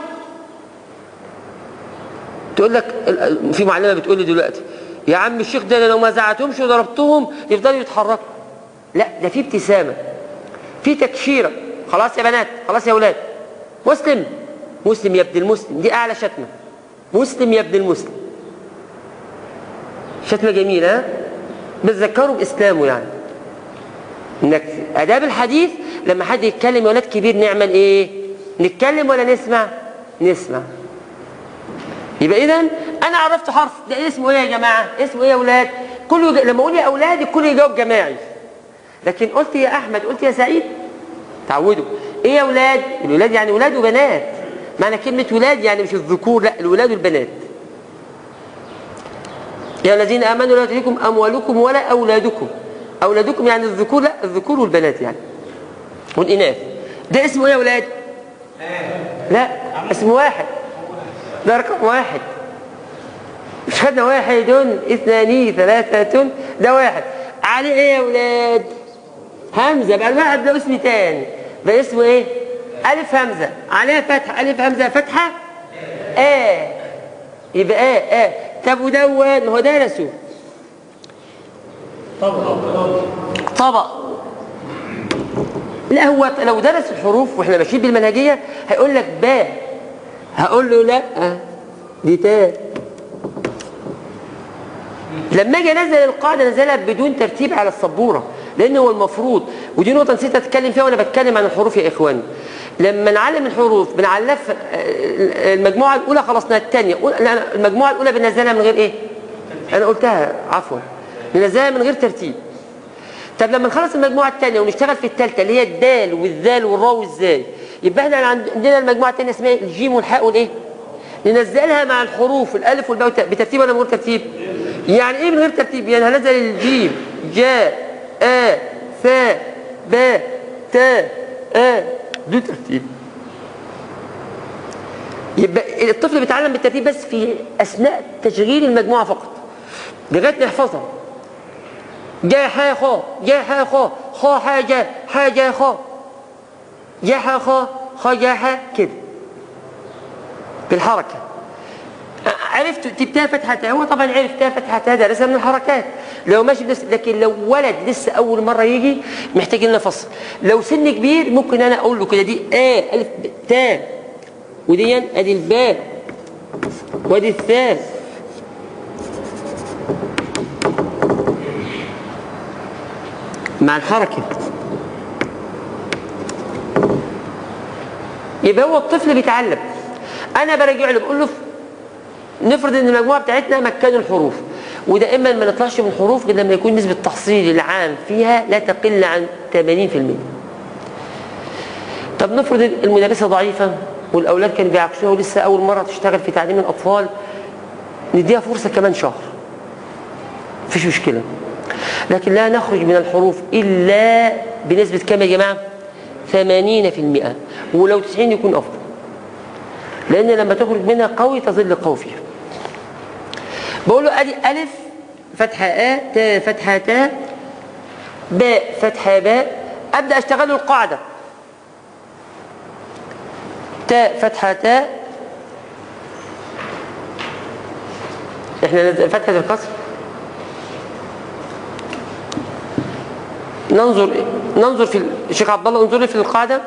تقول لك في معلمة بتقول لي دلوقتي يا عم الشيخ ده أنا لو ما زعتهمش وضربتهم يفضلوا يتحركوا لا ده في ابتسامة في تكشيرة خلاص يا بنات خلاص يا ولاد مسلم مسلم يا ابن المسلم دي أعلى شتمة مسلم يا ابن المسلم شتمة جميلة ها؟ بتذكروا بإسلامه يعني انك اداب الحديث لما حد يتكلم يا ولاد كبير نعمل ايه نتكلم ولا نسمع نسمع يبقى اذا انا عرفت حرف ده اسمه ايه يا جماعه اسمه ايه يا اولاد كله يج... لما اقول يا اولاد الكل يجاوب جماعي لكن قلت يا احمد قلت يا سعيد تعودوا ايه يا اولاد الولاد يعني ولاد وبنات معنى كلمه ولاد يعني مش الذكور لا الولاد والبنات يا الذين امنوا لا تليكم اموالكم ولا اولادكم اولادكم يعني الذكور لا الذكور والبنات يعني والاناث ده اسمه ايه يا اولاد لا اسمه واحد ده رقم واحد مش خدنا واحد اثنان ثلاثة ده واحد عليه ايه يا اولاد همزة بقى الواحد ده اسم تاني ده اسمه ايه الف همزة عليها فتحة الف همزة فتحة اه يبقى اه اه طب ودون هو درسه طبق لا هو لو درس الحروف واحنا ماشيين بالمنهجيه هيقول لك باء هقول له لا دي تاء لما اجي انزل القاعده انزلها بدون ترتيب على السبوره لان هو المفروض ودي نقطه نسيت اتكلم فيها وانا بتكلم عن الحروف يا اخواني لما نعلم الحروف بنعلف المجموعه الاولى خلصنا الثانيه المجموعه الاولى بننزلها من غير ايه انا قلتها عفوا ننزلها من غير ترتيب طب لما نخلص المجموعه الثانيه ونشتغل في الثالثه اللي هي الدال والذال والراء والزاي يبقى احنا عندنا المجموعه الثانيه اسمها الجيم والحاء والايه ننزلها مع الحروف الالف والباء بترتيب ولا من غير ترتيب يعني ايه من غير ترتيب يعني هنزل الجيم جاء ا ثاء باء تاء ا دون ترتيب يبقى الطفل بيتعلم بالترتيب بس في اثناء تشغيل المجموعه فقط لغايه ما يحفظها جاء حا خا جاء حا خا خا حا جا حا جا خا جاء حا خا خا جا حا كده بالحركه عرفت تبتها فتحتها هو طبعا عرف تها فتحتها درسها من الحركات لو ماشي بس لكن لو ولد لسه اول مره يجي محتاج لنا فصل لو سن كبير ممكن انا اقول له كده دي ا الف تاء ودي ادي الباء وادي الثاء مع الحركه يبقى هو الطفل بيتعلم انا برجع له بقول له نفرض ان المجموعه بتاعتنا مكان الحروف ودائما ما نطلعش من الحروف غير لما يكون نسبه التحصيل العام فيها لا تقل عن 80% طب نفرض المدرسه ضعيفه والاولاد كانوا بيعكسوها ولسه اول مره تشتغل في تعليم الاطفال نديها فرصه كمان شهر مفيش مشكله لكن لا نخرج من الحروف الا بنسبه كام يا جماعه 80% ولو 90 يكون افضل لان لما تخرج منها قوي تظل قوي فيها بقول له ادي الف فتحه ا تاء فتحه تاء باء فتحه باء ابدا اشتغل له القاعده تاء فتحه تاء احنا فتحه الكسر ننظر ننظر في الشيخ عبد الله انظر في القاعده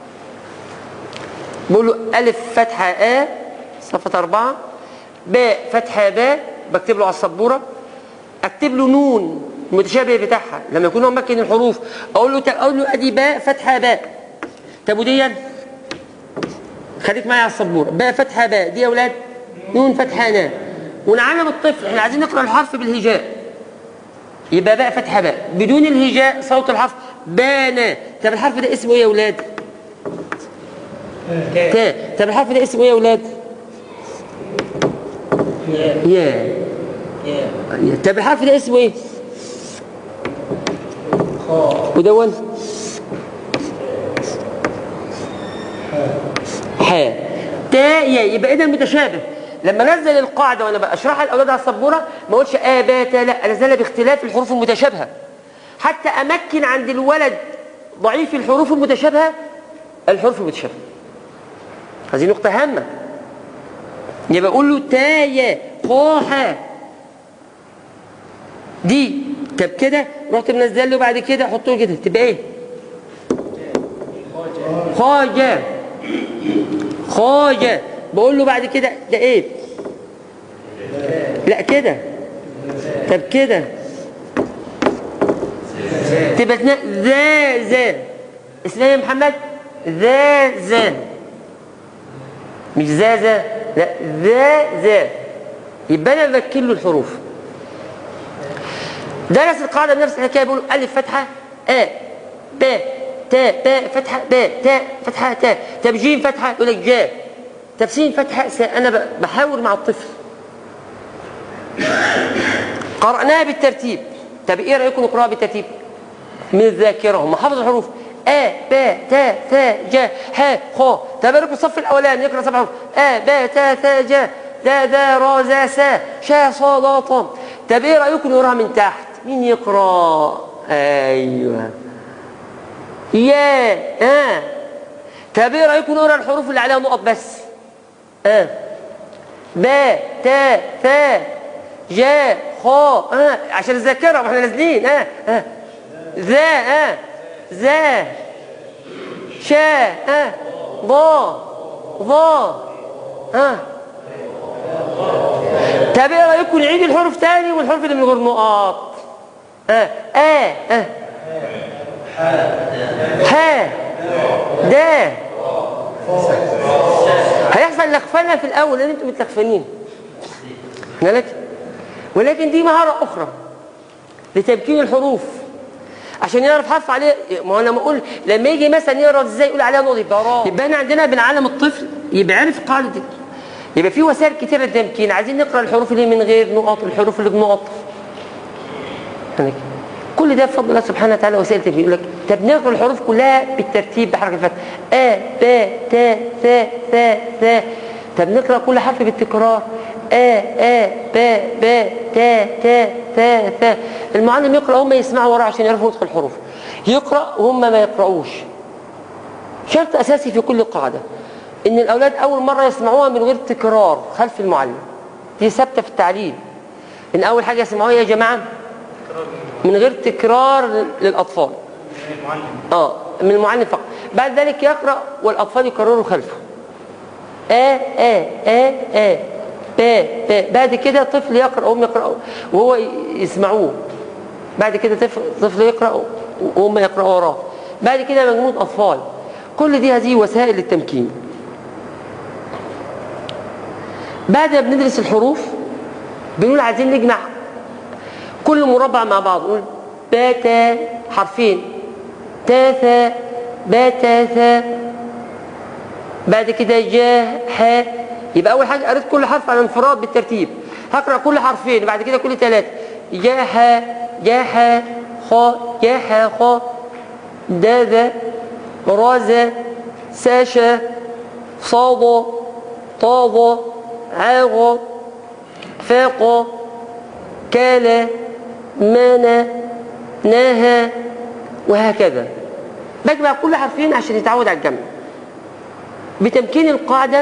بقول له ألف فتحة آ صفة أربعة باء فتحة باء بكتب له على السبورة أكتب له نون المتشابه بتاعها لما يكون هو مكن الحروف أقول له أقول له أدي باء فتحة باء طب ودي خليك معايا على السبورة باء فتحة باء دي يا أولاد نون فتحة نا ونعلم الطفل احنا عايزين نقرأ الحرف بالهجاء يبقى باء فتحة باء بدون الهجاء صوت الحرف بانا طب الحرف ده اسمه ايه يا أولاد؟ تاء طب الحرف ده اسمه ايه يا اولاد يا يا طب الحرف ده اسمه ايه ودون حاء تاء يا يبقى اذا متشابه لما نزل القاعده وانا بشرحها لاولاد على السبوره ما اقولش ا با تا لا انزلها باختلاف الحروف المتشابهه حتى امكن عند الولد ضعيف الحروف المتشابهه الحروف المتشابهه هذه نقطه هامه يبقى اقول له تا يا خا دي طب كده رحت منزل له بعد كده احط له كده تبقى ايه خاجة خاجة بقول له بعد كده ده ايه لا كده طب كده تبقى اسمها ذا ذا اسمها إيه يا محمد ذا ذا مش ذا ذا لا ذا ذا يبقى انا بمكن له الحروف درس القاعده بنفس الحكايه بيقول الف فتحه ا ب تاء باء فتحه باء تاء فتحه تاء طب جيم فتحه يقول لك جاء طب سين فتحه ساء انا ب- بحاور مع الطفل قرأناها بالترتيب طب ايه رايكم نقراها بالترتيب من الذاكره هم حافظ الحروف ا ب ت ث ج ح خ طب ايه رايكم الصف الاولاني نقرا سبع حروف ا ب ت ث ج د د ر ز س ش ص ض ط طب ايه رايكم نقراها من تحت مين يقرا ايوه يا ها طب ايه رايكم نقرا الحروف اللي عليها نقط بس ا ب ت ث ج خ ها عشان الذاكره واحنا نازلين ها ها ذا ها ذا شا ها ضا ضا ها طب ايه رايكم نعيد الحروف تاني والحروف اللي من غير نقط ها ا ها ها دا هيحصل لخفنه في الاول لان انتم متلخفنين لك ولكن دي مهاره اخرى لتمكين الحروف عشان يعرف حرف عليه ما هو انا لما اقول لما يجي مثلا يقرا ازاي يقول عليها نقط يبقى وراه يبقى انا عندنا بنعلم الطفل يبقى عارف قاعده دي. يبقى في وسائل كتيره للتمكين عايزين نقرا الحروف اللي من غير نقط والحروف اللي بنقط يعني كل ده بفضل الله سبحانه وتعالى وسائل تمكين يقول لك طب نقرا الحروف كلها بالترتيب بحركه الفتح ا ب ت ث ث ث طب نقرا كل حرف بالتكرار ا ا ب ب ت ت ث ث المعلم يقرا هم يسمعوا وراه عشان يعرفوا يدخل الحروف يقرا وهم ما يقراوش شرط اساسي في كل قاعده ان الاولاد اول مره يسمعوها من غير تكرار خلف المعلم دي ثابته في التعليم ان اول حاجه يسمعوها يا جماعه من غير تكرار للاطفال اه من المعلم فقط بعد ذلك يقرا والاطفال يكرروا خلفه آ آ آ آ ب ب بعد كده طفل يقرأ وهم يقرأوا وهو يسمعوه بعد كده طفل طفل يقرأ وهم يقرأوا وراه بعد كده مجموعة أطفال كل دي هذه وسائل للتمكين بعد ما بندرس الحروف بنقول عايزين نجمع كل مربع مع بعض نقول باتا حرفين تا ثا باتا ثا بعد كده جا ح يبقى اول حاجه قريت كل حرف على انفراد بالترتيب هقرا كل حرفين بعد كده كل ثلاثه جا ح جا ح خ جا ح خ دا ذا را ذا ساشا صاد طاض عاغ فاق كال مانا ناها وهكذا بجمع كل حرفين عشان يتعود على الجمع بتمكين القاعدة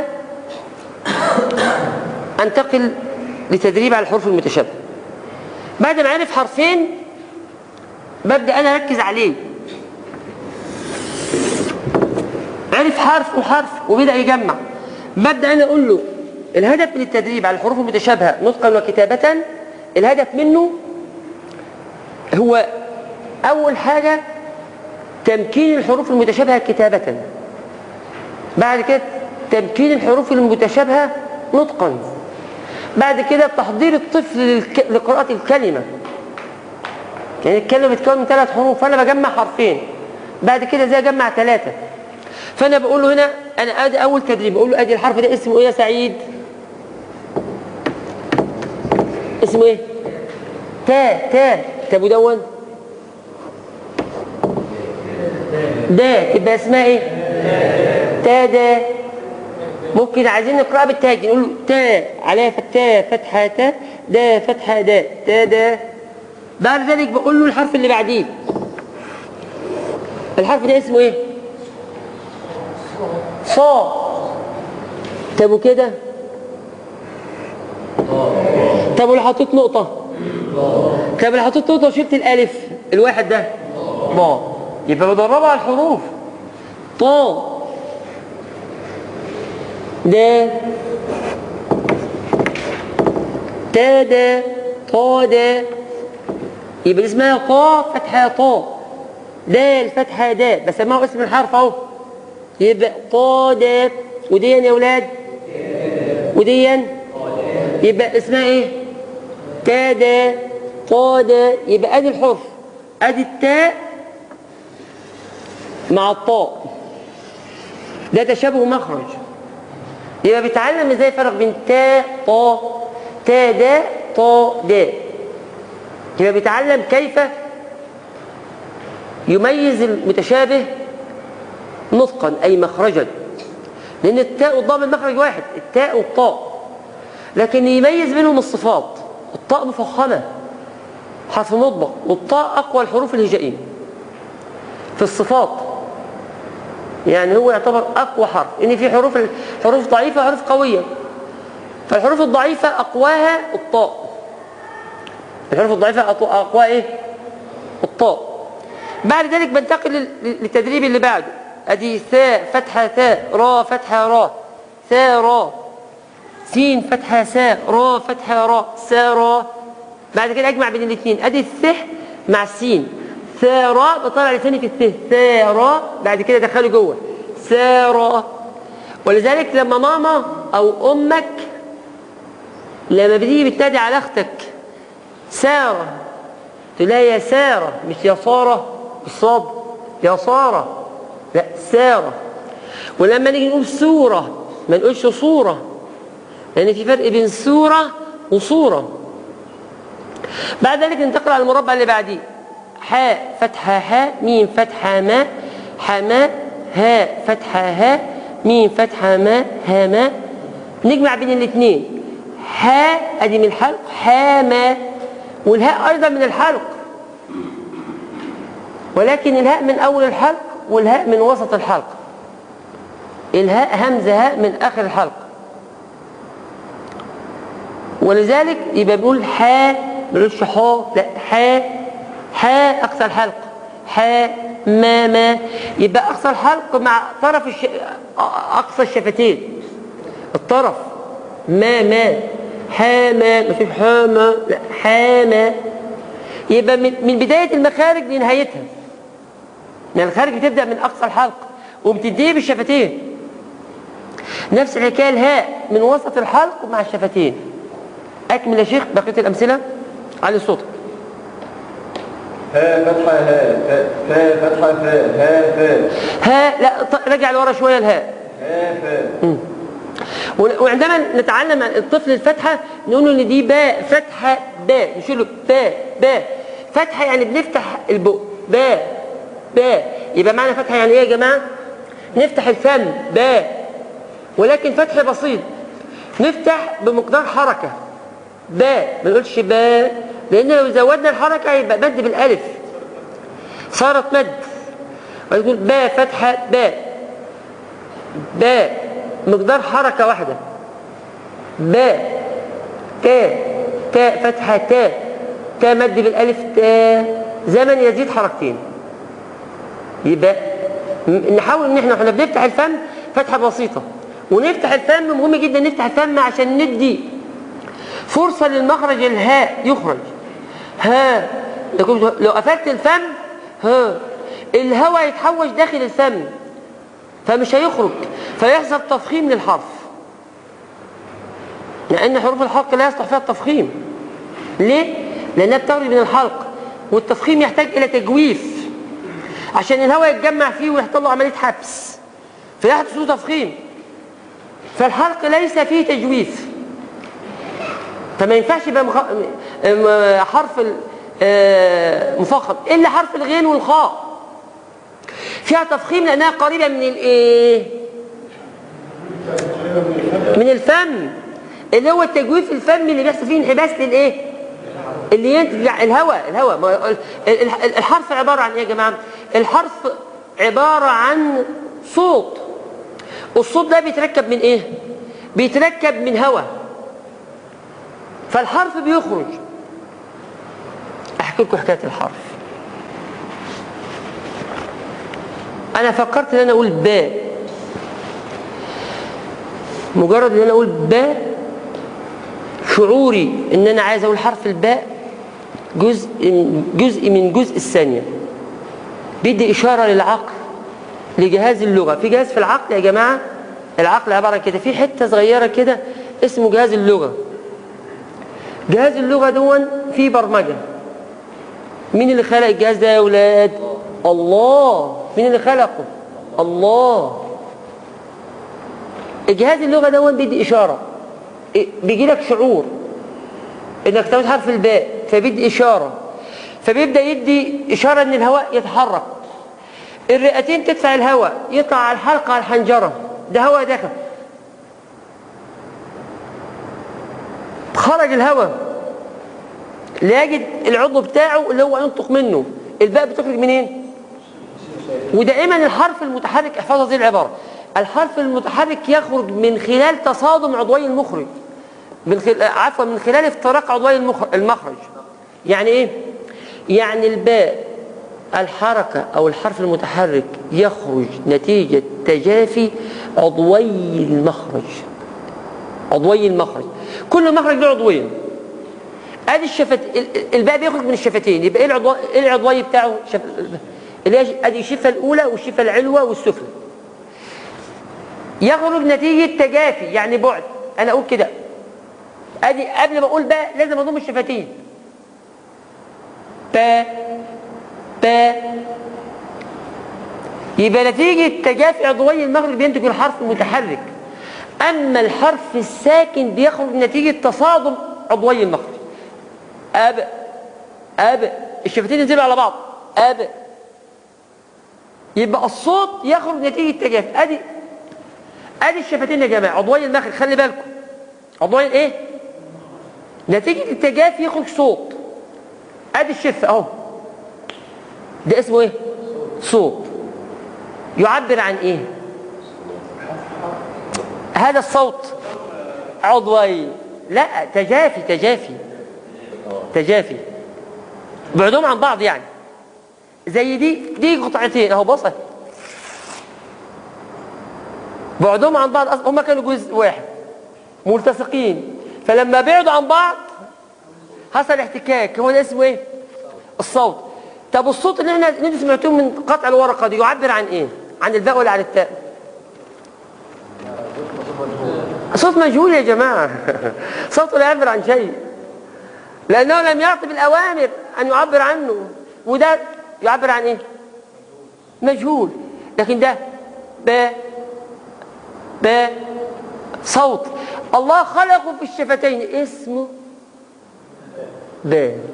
أنتقل لتدريب على الحروف المتشابهة بعد ما عرف حرفين ببدأ أنا أركز عليه عرف حرف وحرف وبدأ يجمع ببدأ أنا أقول له الهدف من التدريب على الحروف المتشابهة نطقا وكتابة الهدف منه هو أول حاجة تمكين الحروف المتشابهة كتابة بعد كده تمكين الحروف المتشابهة نطقا بعد كده تحضير الطفل للك... لقراءة الكلمة يعني الكلمة بتتكون من ثلاث حروف فأنا بجمع حرفين بعد كده زي أجمع ثلاثة فأنا بقول له هنا أنا أدي أول تدريب بقول له أدي الحرف ده اسمه إيه يا سعيد؟ اسمه إيه؟ تا تا طب ودون؟ دا تبقى اسمها إيه؟ تا دا ممكن عايزين نقرأها بالتاج نقول تا عليها فتاة فتحة تا دا فتحة دا تا دا بعد ذلك بقول له الحرف اللي بعديه الحرف ده اسمه ايه صا طب وكده طب ولو حطيت نقطة طب لو حطيت نقطة وشلت الألف الواحد ده با يبقى بدربها على الحروف طا دا تا دا طا دا يبقى دي اسمها قا فتحة طا دال فتحة دا بسمعه اسم الحرف اهو يبقى طا دا وديا يا ولاد وديا يبقى اسمها ايه تا دا طا دا يبقى ادي الحرف ادي التاء مع الطاء ده تشابه مخرج يبقى بيتعلم ازاي يفرق بين تا طا تا دا طا دا يبقى بيتعلم كيف يميز المتشابه نطقا اي مخرجا لان التاء والضاء من مخرج واحد التاء والطاء لكن يميز بينهم الصفات الطاء مفخمه حرف مطبق والطاء اقوى الحروف الهجائيه في الصفات يعني هو يعتبر اقوى حرف ان في حروف حروف ضعيفه وحروف قويه فالحروف الضعيفه اقواها الطاء الحروف الضعيفه اقواها ايه الطاء بعد ذلك بنتقل للتدريب اللي بعده ادي ثاء فتحه ثاء را فتحه را ثاء را سين فتحه ساء را فتحه را سا را بعد كده اجمع بين الاثنين ادي الث مع السين ثارا بطلع لساني في الث ثارا بعد كده دخله جوه سارا ولذلك لما ماما او امك لما بتيجي بتنادي على اختك ساره تقول لها يا ساره مش يا ساره بالصاد يا ساره لا ساره ولما نيجي نقول سوره ما نقولش صوره لان في فرق بين سوره وصوره بعد ذلك ننتقل على المربع اللي بعديه حاء فتحة حاء ميم فتحة ماء حماء هاء فتحة هاء ميم فتحة ماء هاما نجمع بين الاثنين حاء ادي من الحلق حاما والهاء ايضا من الحلق ولكن الهاء من اول الحلق والهاء من وسط الحلق الهاء همزه هاء من اخر الحلق ولذلك يبقى بيقول حاء ما بيقولش حاء لا حاء حاء اقصى الحلق حاء ما ما يبقى اقصى الحلق مع طرف الش... اقصى الشفتين الطرف ما ما حاما ما فيش حاما لا حاما يبقى من, من بداية المخارج لنهايتها يعني الخارج بتبدأ من أقصى الحلق وبتنتهي بالشفتين نفس الحكاية الهاء من وسط الحلق مع الشفتين أكمل يا شيخ بقية الأمثلة على صوتك ها فتحة ها فا فتحة فا ها فا ها لا ط- رجع لورا شوية الهاء ها فا و- وعندما نتعلم عن الطفل الفتحة نقول له ان دي باء فتحة باء نشيل له باء باء فتحة يعني بنفتح البق باء باء يبقى معنى فتحة يعني ايه يا جماعة نفتح الفم باء ولكن فتح بسيط نفتح بمقدار حركة باء ما نقولش باء لان لو زودنا الحركة يبقى مد بالالف صارت مد ويقول باء فتحة باء باء مقدار حركة واحدة باء تاء تاء فتحة تاء تاء مد بالألف تاء زمن يزيد حركتين يبقى م- نحاول ان احنا احنا بنفتح الفم فتحة بسيطة ونفتح الفم مهم جدا نفتح الفم عشان ندي فرصة للمخرج الهاء يخرج ها لكن لو قفلت الفم ها الهواء يتحوش داخل الفم فمش هيخرج فيحصل تفخيم للحرف لأن حروف الحلق لا يصلح فيها التفخيم ليه؟ لأنها بتخرج من الحلق والتفخيم يحتاج إلى تجويف عشان الهواء يتجمع فيه ويحصل له عملية حبس فيحدث له تفخيم فالحلق ليس فيه تجويف فما ينفعش يبقى مخ... م- حرف ال- آه، مفخم إلا حرف الغين والخاء فيها تفخيم لأنها قريبة من الإيه؟ من الفم اللي هو التجويف الفمي اللي بيحصل فيه انحباس للإيه؟ اللي ينتج الهواء الهواء ما- ال- ال- الحرف عبارة عن ايه يا جماعة الحرف عبارة عن صوت الصوت ده بيتركب من ايه بيتركب من هواء فالحرف بيخرج احكي لكم حكايه الحرف انا فكرت ان انا اقول باء مجرد ان انا اقول باء شعوري ان انا عايز اقول حرف الباء جزء جزء من جزء الثانيه بيدي اشاره للعقل لجهاز اللغه في جهاز في العقل يا جماعه العقل عباره عن كده في حته صغيره كده اسمه جهاز اللغه جهاز اللغه دون فيه برمجه مين اللي خلق الجهاز ده يا اولاد الله مين اللي خلقه الله الجهاز اللغه دون بيدي اشاره إيه؟ بيجي لك شعور انك تاخد حرف الباء فبيدي اشاره فبيبدا يدي اشاره ان الهواء يتحرك الرئتين تدفع الهواء يطلع على الحلقه على الحنجره ده هواء داخل خرج الهواء لا يجد العضو بتاعه اللي هو ينطق منه الباء بتخرج منين ودائما الحرف المتحرك احفظ هذه العباره الحرف المتحرك يخرج من خلال تصادم عضوي المخرج من خلال عفوا من خلال افتراق عضوي المخرج المخرج يعني ايه يعني الباء الحركة أو الحرف المتحرك يخرج نتيجة تجافي عضوي المخرج عضوي المخرج كل مخرج له عضوين ادي الشفت ال- الباء بيخرج من الشفتين يبقى ايه العضو ايه العضوي بتاعه شف... اللي هي ادي الشفه الاولى والشفه العلوى والسفلى يخرج نتيجه تجافي يعني بعد انا اقول كده ادي قبل ما اقول باء لازم اضم الشفتين باء باء يبقى نتيجة تجافي عضوي المخرج بينتج الحرف المتحرك أما الحرف الساكن بيخرج نتيجة تصادم عضوي المخرج أب أب الشفتين ينزلوا على بعض أب يبقى الصوت يخرج نتيجة تجافي أدي أدي الشفتين يا جماعة عضوي المخرج خلي بالكم عضوي إيه؟ نتيجة التجافي يخرج صوت أدي الشفة أهو ده اسمه إيه؟ صوت يعبر عن إيه؟ هذا الصوت عضوي لا تجافي تجافي تجافي بعدهم عن بعض يعني زي دي دي قطعتين اهو بص بعدهم عن بعض أصلا هم كانوا جزء واحد ملتصقين فلما بعدوا عن بعض حصل احتكاك هو ده اسمه ايه الصوت طب الصوت اللي احنا اللي انتوا سمعتوه من قطع الورقه دي يعبر عن ايه عن الباء ولا عن التاء صوت مجهول يا جماعه صوته لا يعبر عن شيء لانه لم يعطي بالاوامر ان يعبر عنه وده يعبر عن ايه مجهول لكن ده باء باء صوت الله خلقه في الشفتين اسمه باء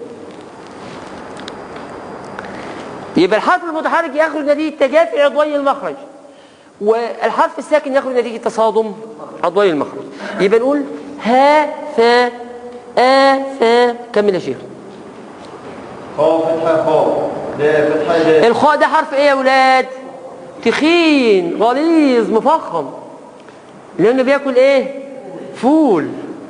يبقى الحرف المتحرك يخرج نتيجة تجافي عضوي المخرج والحرف الساكن يخرج نتيجة تصادم عضوي المخرج يبقى نقول ها فا آ فا كمل يا شيخ خاء فتحة خاء دال فتحة دال الخاء ده حرف ايه يا ولاد تخين غليظ مفخم لانه بياكل ايه فول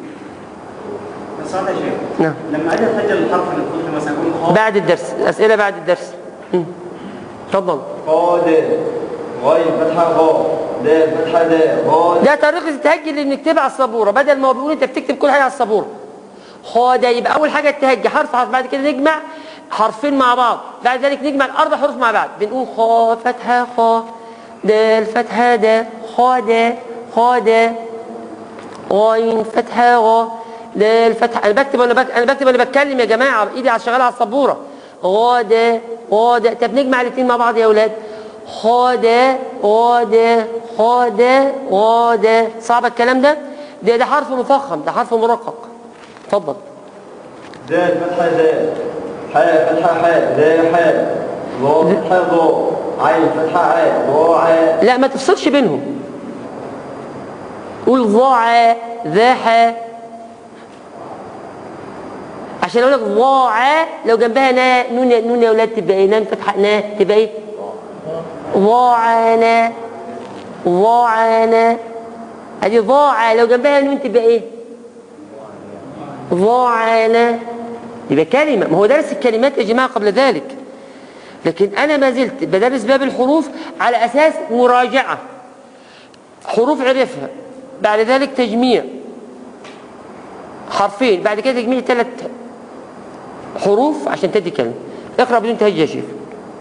بس هذا شيء نعم لما اجي اسجل الحرف اللي كنت مثلا اقول خاء بعد الدرس اسئله بعد الدرس مم. اتفضل خاء دال غين فتحة غاء دال فتحة دال غاء ده طريقه التهجي اللي بنكتبها على السبوره بدل ما هو بيقول انت بتكتب كل حاجه على السبوره خا ده يبقى اول حاجه التهجي حرف حرف بعد كده نجمع حرفين مع بعض بعد ذلك نجمع الاربع حروف مع بعض بنقول خا فتحه خا دال فتحه دا خا دا خا دا غين فتحه غا دال فتحه انا بكتب وانا بك... انا بكتب وانا بتكلم يا جماعه ايدي على شغاله على السبوره غادا غادا طب نجمع الاثنين مع بعض يا اولاد خادا غادا خادا غادا صعب الكلام ده ده ده حرف مفخم ده حرف مرقق اتفضل دال فتحة دال حاء فتحة حاء دال حاء ضاء فتحة ضاء عين فتحة عاء ضاء عاء لا ما تفصلش بينهم قول ضاع ذاح عشان اقول لك ضاع لو جنبها نا نون نون يا اولاد تبقى ايه نون فتحه نا تبقى ايه ضاعنا ضاعنا ادي ضاع لو جنبها نون تبقى ايه ضاعنا يبقى كلمه ما هو درس الكلمات يا جماعه قبل ذلك لكن انا ما زلت بدرس باب الحروف على اساس مراجعه حروف عرفها بعد ذلك تجميع حرفين بعد كده تجميع ثلاث حروف عشان تدي كلمه اقرا بدون تهجي يا شيخ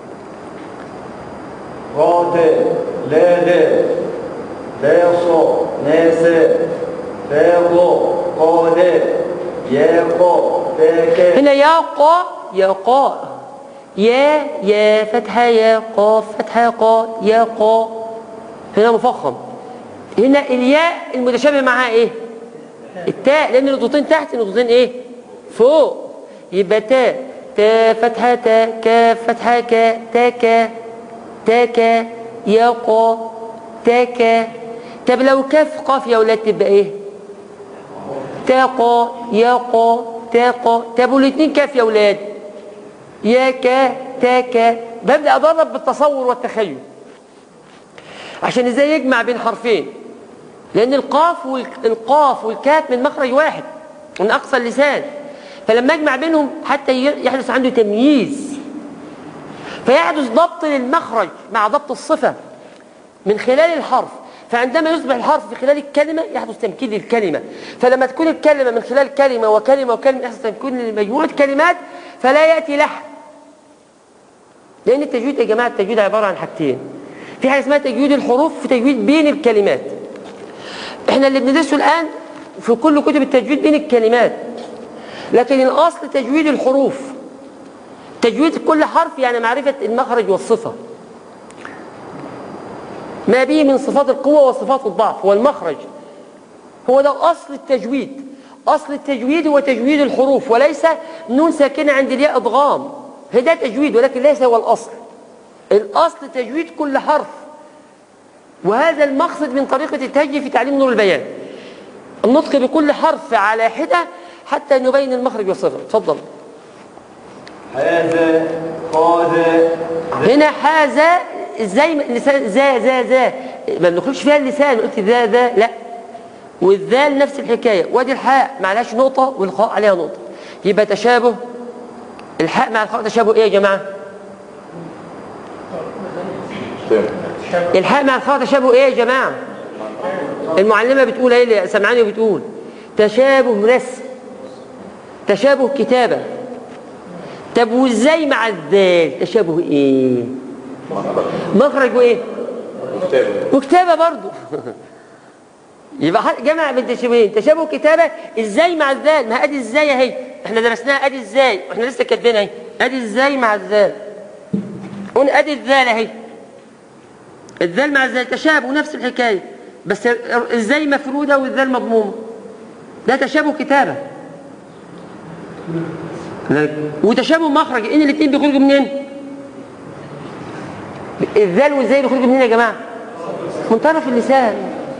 غاد لا لا لا صا ناس فاغ قاد يا قا تاك هنا يا قا يا قا يا يا فتحة يا قاف فتحة قا يا قا هنا مفخم هنا الياء المتشابه معها ايه التاء لان النقطتين تحت النقطتين ايه فوق يبقى تاء تا فتحة تا كاف فتحة كا تا كا تا كا يا قا تا كا طب لو كاف قاف يا ولاد تبقى ايه تاقا ياقا تاقا طب والاثنين كاف يا ولاد يا كا تاكا ببدا ادرب بالتصور والتخيل عشان ازاي يجمع بين حرفين لان القاف والقاف والكاف من مخرج واحد من اقصى اللسان فلما اجمع بينهم حتى يحدث عنده تمييز فيحدث ضبط للمخرج مع ضبط الصفه من خلال الحرف فعندما يصبح الحرف في خلال الكلمة يحدث تمكين للكلمة فلما تكون الكلمة من خلال كلمة وكلمة وكلمة يحدث تمكين لمجموعة كلمات فلا يأتي لحن لأن التجويد يا جماعة التجويد عبارة عن حاجتين في حاجة اسمها تجويد الحروف في تجويد بين الكلمات احنا اللي بندرسه الآن في كل كتب التجويد بين الكلمات لكن الأصل تجويد الحروف تجويد كل حرف يعني معرفة المخرج والصفة ما به من صفات القوة وصفات الضعف والمخرج هو ده أصل التجويد أصل التجويد هو تجويد الحروف وليس نون ساكنة عند الياء إضغام هذا تجويد ولكن ليس هو الأصل الأصل تجويد كل حرف وهذا المقصد من طريقة التهجي في تعليم نور البيان النطق بكل حرف على حدة حتى نبين المخرج والصفة تفضل هذا قاد هنا حاذا ازاي اللسان ذا ذا ذا ما بنخرجش فيها اللسان قلت ذا ذا لا والذال نفس الحكايه وادي الحاء ما عليهاش نقطه والخاء عليها نقطه يبقى تشابه الحاء مع الخاء تشابه ايه يا جماعه الحاء مع الخاء تشابه ايه يا جماعه المعلمه بتقول ايه اللي سمعاني وبتقول تشابه رسم تشابه كتابه طب وازاي مع الذال تشابه ايه مخرج وايه وكتابه برضو يبقى حد- جمع بين تشابهين تشابه كتابه ازاي مع الذال ما ادي ازاي اهي احنا درسناها ادي ازاي واحنا لسه كاتبينها اهي ادي ازاي مع الذال قلنا ادي الذال اهي الذال مع الذال تشابه نفس الحكايه بس ازاي مفروده والذال مضمومه ده تشابه كتابه وتشابه مخرج ان الاثنين بيخرجوا منين الذال والزاي بيخرجوا منين يا جماعه من طرف اللسان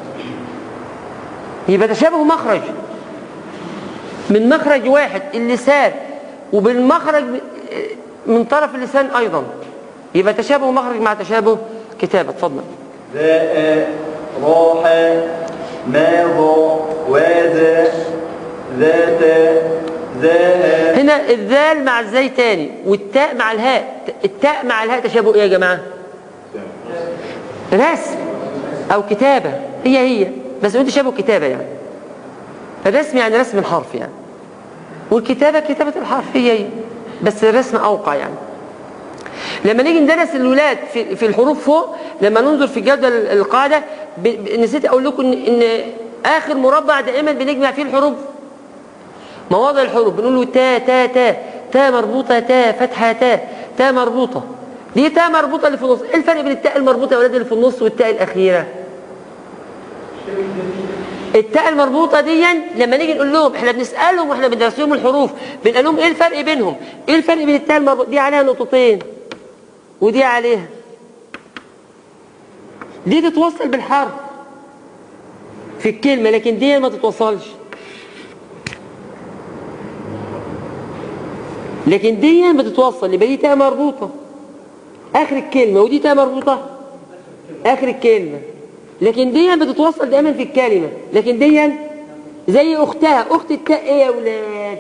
يبقى تشابه مخرج من مخرج واحد اللسان وبالمخرج من طرف اللسان ايضا يبقى تشابه مخرج مع تشابه كتابه اتفضل ذاء راح ماضى واذا ذات ذاها هنا الذال مع الزاي تاني والتاء مع الهاء التاء مع الهاء تشابه ايه يا جماعه رسم او كتابه هي هي بس انت تشابه كتابه يعني الرسم يعني رسم الحرف يعني والكتابه كتابه الحرف هي هي بس الرسم اوقع يعني لما نيجي ندرس الولاد في في الحروف فوق لما ننظر في جدول القاعده ب- ب- نسيت اقول لكم ان ان اخر مربع دائما بنجمع فيه الحروف مواضع الحروف بنقول له تا تا تا تا مربوطة تا فتحة تا تا مربوطة دي تا مربوطة اللي في النص ايه الفرق بين التاء المربوطة يا ولاد اللي في النص والتاء الأخيرة التاء المربوطة دي لما نيجي نقول لهم احنا بنسألهم واحنا بندرس لهم الحروف بنقول لهم ايه الفرق بينهم ايه الفرق بين التاء المربوطة دي عليها نقطتين ودي عليها دي تتوصل بالحرف في الكلمة لكن دي ما تتوصلش لكن دي بتتوصل يبقى دي تاء مربوطة آخر الكلمة ودي تاء مربوطة آخر الكلمة لكن دي بتتوصل دايما في الكلمة لكن دي زي أختها أخت التاء إيه يا ولاد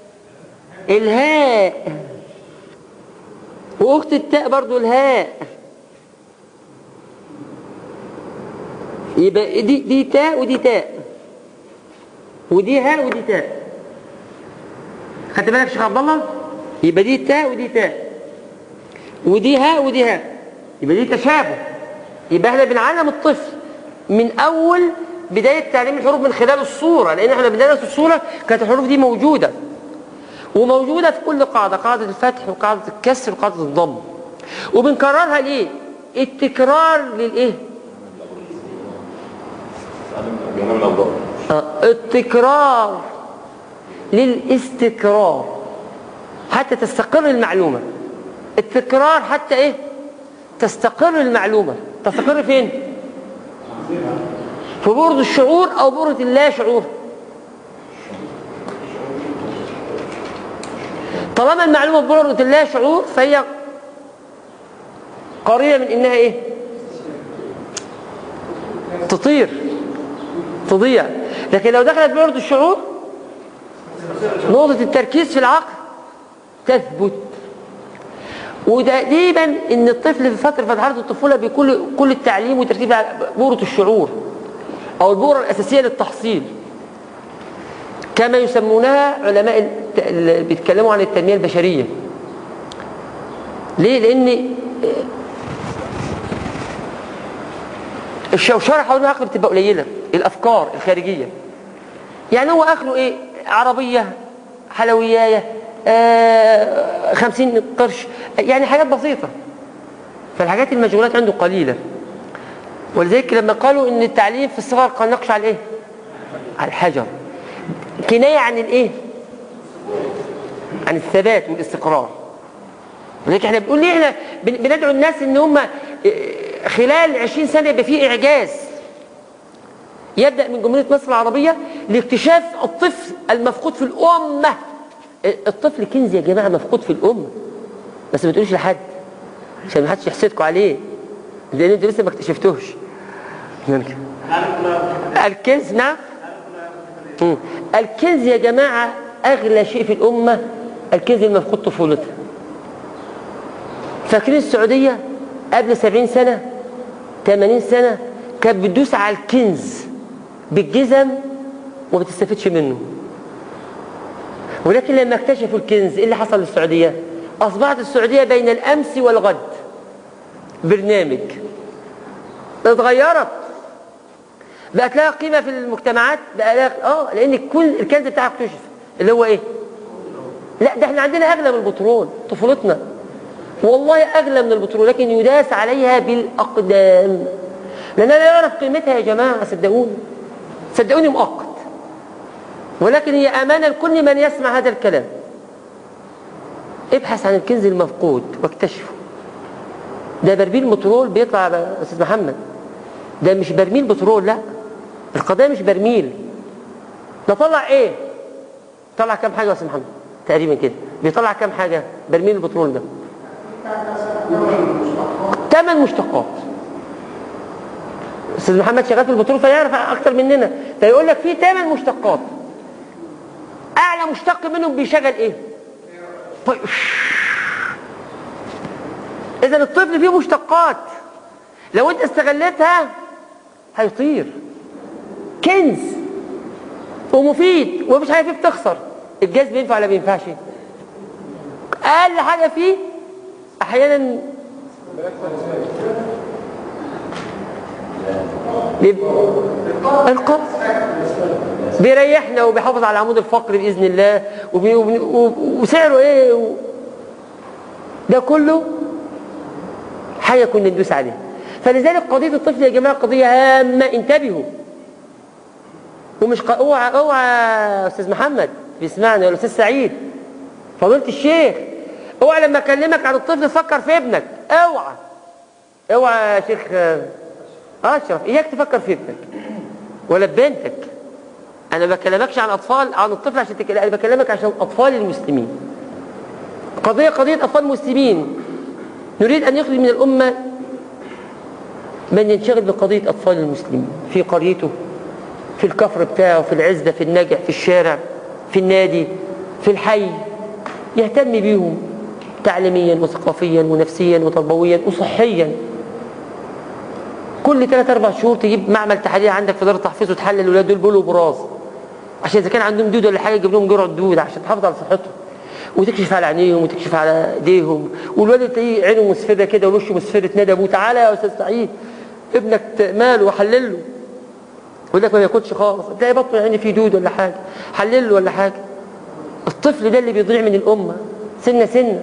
الهاء وأخت التاء برضو الهاء يبقى دي دي تاء ودي تاء ودي هاء ودي تاء خدت بالك يا شيخ عبد الله يبقى دي تاء ودي تاء ودي هاء ودي هاء يبقى دي تشابه يبقى احنا بنعلم الطفل من اول بدايه تعليم الحروف من خلال الصوره لان احنا بندرس الصوره كانت الحروف دي موجوده وموجوده في كل قاعده قاعده الفتح وقاعده الكسر وقاعده الضم وبنكررها ليه التكرار للايه جنان الأوضاع آه، التكرار للاستكرار حتى تستقر المعلومة التكرار حتى ايه تستقر المعلومة تستقر فين في بورد الشعور او بورد اللا شعور طالما المعلومة في بورد اللا شعور فهي قريبة من انها ايه تطير تضيع لكن لو دخلت بورد الشعور نقطة التركيز في العقل تثبت وتقريبا ان الطفل في فترة مرحلة الطفولة بيكون كل التعليم وتركيز على بورة الشعور او البورة الاساسية للتحصيل كما يسمونها علماء الت- اللي بيتكلموا عن التنمية البشرية ليه؟ لان الشوشرة حوالين العقل بتبقى قليلة الأفكار الخارجية يعني هو أخله إيه عربية حلوياية آه خمسين قرش يعني حاجات بسيطة فالحاجات المشغولات عنده قليلة ولذلك لما قالوا إن التعليم في الصغر كان نقش على الإيه على الحجر كناية عن الإيه عن الثبات والاستقرار ولذلك احنا بنقول ليه احنا بن- بندعو الناس ان هم اه، خلال 20 سنه يبقى في اعجاز يبدا من جمهوريه مصر العربيه لاكتشاف الطفل المفقود في الامه اه، الطفل كنز يا جماعه مفقود في الامه بس ما تقولوش لحد عشان ما حدش يحسدكم عليه لان انتوا لسه ما اكتشفتوش ممكن الكنز نعم مم. الكنز يا جماعه اغلى شيء في الامه الكنز المفقود طفولتها فاكرين السعودية قبل سبعين سنة 80 سنة كانت بتدوس على الكنز بالجزم وما بتستفدش منه ولكن لما اكتشفوا الكنز ايه اللي حصل للسعودية أصبحت السعودية بين الأمس والغد برنامج اتغيرت بقت لها قيمة في المجتمعات بقى لها اه لأن كل الكنز بتاعها اكتشف اللي هو ايه لا ده احنا عندنا أغلى من البترول طفولتنا والله أغلى من البترول لكن يداس عليها بالأقدام لأن لا يعرف قيمتها يا جماعة صدقوني صدقوني مؤقت ولكن هي أمانة لكل من يسمع هذا الكلام ابحث عن الكنز المفقود واكتشفه ده برميل بترول بيطلع يا أستاذ محمد ده مش برميل بترول لا القضية مش برميل ده طلع ايه طلع كام حاجة يا أستاذ محمد تقريبا كده بيطلع كام حاجة برميل البترول ده ثمان مشتقات استاذ محمد شغال في البترول فيعرف اكتر مننا فيقول لك في ثمان مشتقات اعلى مشتق منهم بيشغل ايه اذا الطفل فيه مشتقات لو انت استغلتها هيطير كنز ومفيد ومفيش حاجه فيه بتخسر الجاز بينفع ولا بينفعش اقل حاجه فيه احيانا بيبقى القبض بيريحنا وبيحافظ على العمود الفقري باذن الله وبي وبي وسعره ايه و... ده كله حاجه كنا ندوس عليها فلذلك قضيه الطفل يا جماعه قضيه هامه انتبهوا ومش ق... اوعى اوعى يا استاذ محمد بيسمعنا ولا استاذ سعيد فضيله الشيخ اوعى لما اكلمك عن الطفل تفكر في ابنك اوعى اوعى يا شيخ اشرف اياك تفكر في ابنك ولا ببنتك انا ما بكلمكش عن اطفال عن الطفل عشان تك... انا بكلمك عشان اطفال المسلمين قضية قضية أطفال مسلمين نريد أن يخرج من الأمة من ينشغل بقضية أطفال المسلمين في قريته في الكفر بتاعه في العزبة في النجع في الشارع في النادي في الحي يهتم بيهم تعليميا وثقافيا ونفسيا وتربويا وصحيا كل ثلاث اربع شهور تجيب معمل تحاليل عندك في دار التحفيظ وتحلل الاولاد دول بيقولوا براز عشان اذا كان عندهم دود ولا حاجه تجيب لهم جرعه دود عشان تحافظ على صحتهم وتكشف على عينيهم وتكشف على ايديهم والولد تلاقيه عينه مسفره كده ووشه مسفره ندى ابوه تعالى يا استاذ سعيد ابنك ماله وحلل له يقول لك ما بياكلش خالص تلاقي بطنه يعني فيه دود ولا حاجه حلل له ولا حاجه الطفل ده اللي بيضيع من الامه سنه سنه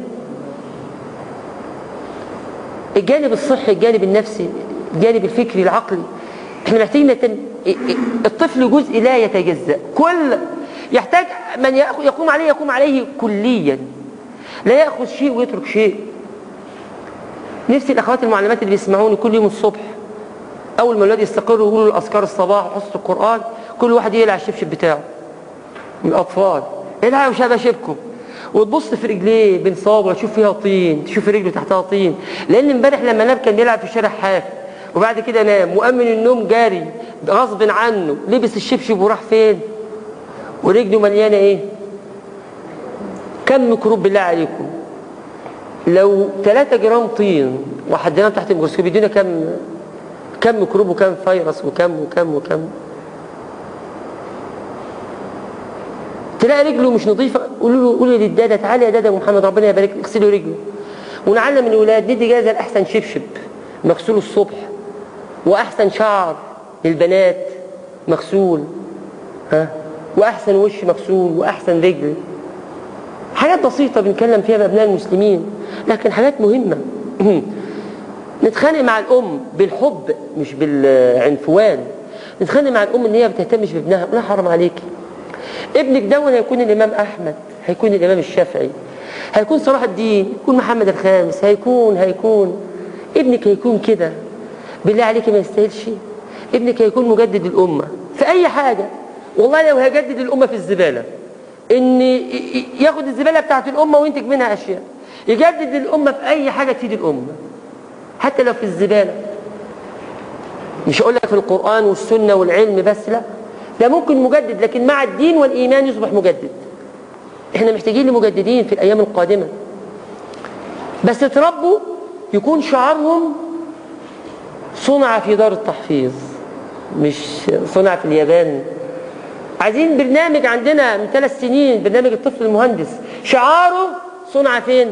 الجانب الصحي الجانب النفسي الجانب الفكري العقلي احنا محتاجين نتن... الطفل جزء لا يتجزأ كل يحتاج من يأخ- يقوم عليه يقوم عليه كليا لا يأخذ شيء ويترك شيء نفسي الأخوات المعلمات اللي بيسمعوني كل يوم الصبح أول ما الولاد يستقروا يقولوا الأذكار الصباح وحصة القرآن كل واحد يقلع الشبشب بتاعه من الأطفال العبوا شباشبكم وتبص في رجليه بين صابعه تشوف فيها طين تشوف رجله تحتها طين لان امبارح لما نام كان بيلعب في الشارع حافي وبعد كده نام مؤمن النوم جاري غصب عنه لبس الشبشب وراح فين ورجله مليانه ايه كم ميكروب بالله عليكم لو 3 جرام طين وحدناهم تحت الميكروسكوب يدينا كم كم ميكروب وكم فيروس وكم وكم وكم تلاقي رجله مش نظيفه قولوا له قولوا للداده تعالى يا داده محمد ربنا يبارك لك اغسلي رجله ونعلم الولاد ندي جايزه لاحسن شبشب مغسول الصبح واحسن شعر للبنات مغسول ها واحسن وش مغسول واحسن رجل حاجات بسيطه بنتكلم فيها بابناء المسلمين لكن حاجات مهمه نتخانق مع الام بالحب مش بالعنفوان نتخانق مع الام ان هي ما بتهتمش بابنها لا حرام عليكي ابنك دون هيكون الامام احمد هيكون الامام الشافعي هيكون صلاح الدين يكون محمد الخامس هيكون هيكون ابنك هيكون كده بالله عليك ما يستاهلش ابنك هيكون مجدد الامه في اي حاجه والله لو هيجدد الامه في الزباله ان ي- ي- ياخد الزباله بتاعت الامه وينتج منها اشياء يجدد الامه في اي حاجه تفيد الامه حتى لو في الزباله مش هقول لك في القرآن والسنة والعلم بس لا ده ممكن مجدد لكن مع الدين والإيمان يصبح مجدد احنا محتاجين لمجددين في الأيام القادمة بس تربوا يكون شعارهم صنع في دار التحفيظ مش صنع في اليابان عايزين برنامج عندنا من ثلاث سنين برنامج الطفل المهندس شعاره صنع فين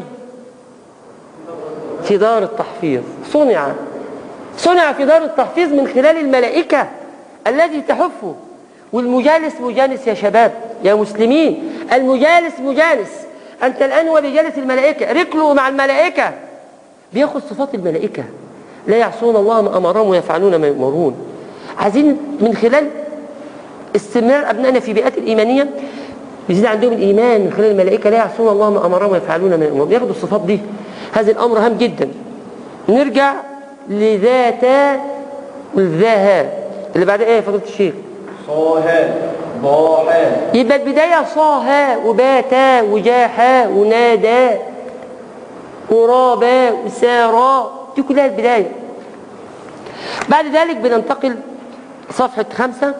في دار التحفيظ صنع صنع في دار التحفيظ من خلال الملائكة التي تحفه والمجالس مجانس يا شباب يا مسلمين المجالس مجانس أنت الآن هو بجالس الملائكة ركلوا مع الملائكة بياخد صفات الملائكة لا يعصون الله ما أمرهم ويفعلون ما يؤمرون عايزين من خلال استمرار أبنائنا في بيئات الإيمانية يزيد عندهم الإيمان من خلال الملائكة لا يعصون الله ما أمرهم ويفعلون ما يؤمرون ياخدوا الصفات دي هذا الأمر هام جدا نرجع لذاتا والذاها اللي بعد ايه يا فضيله الشيخ صاها ضاحا يبقى البدايه صاها وباتا وجاحا ونادى ورابا وسارا دي كلها البدايه بعد ذلك بننتقل صفحه خمسه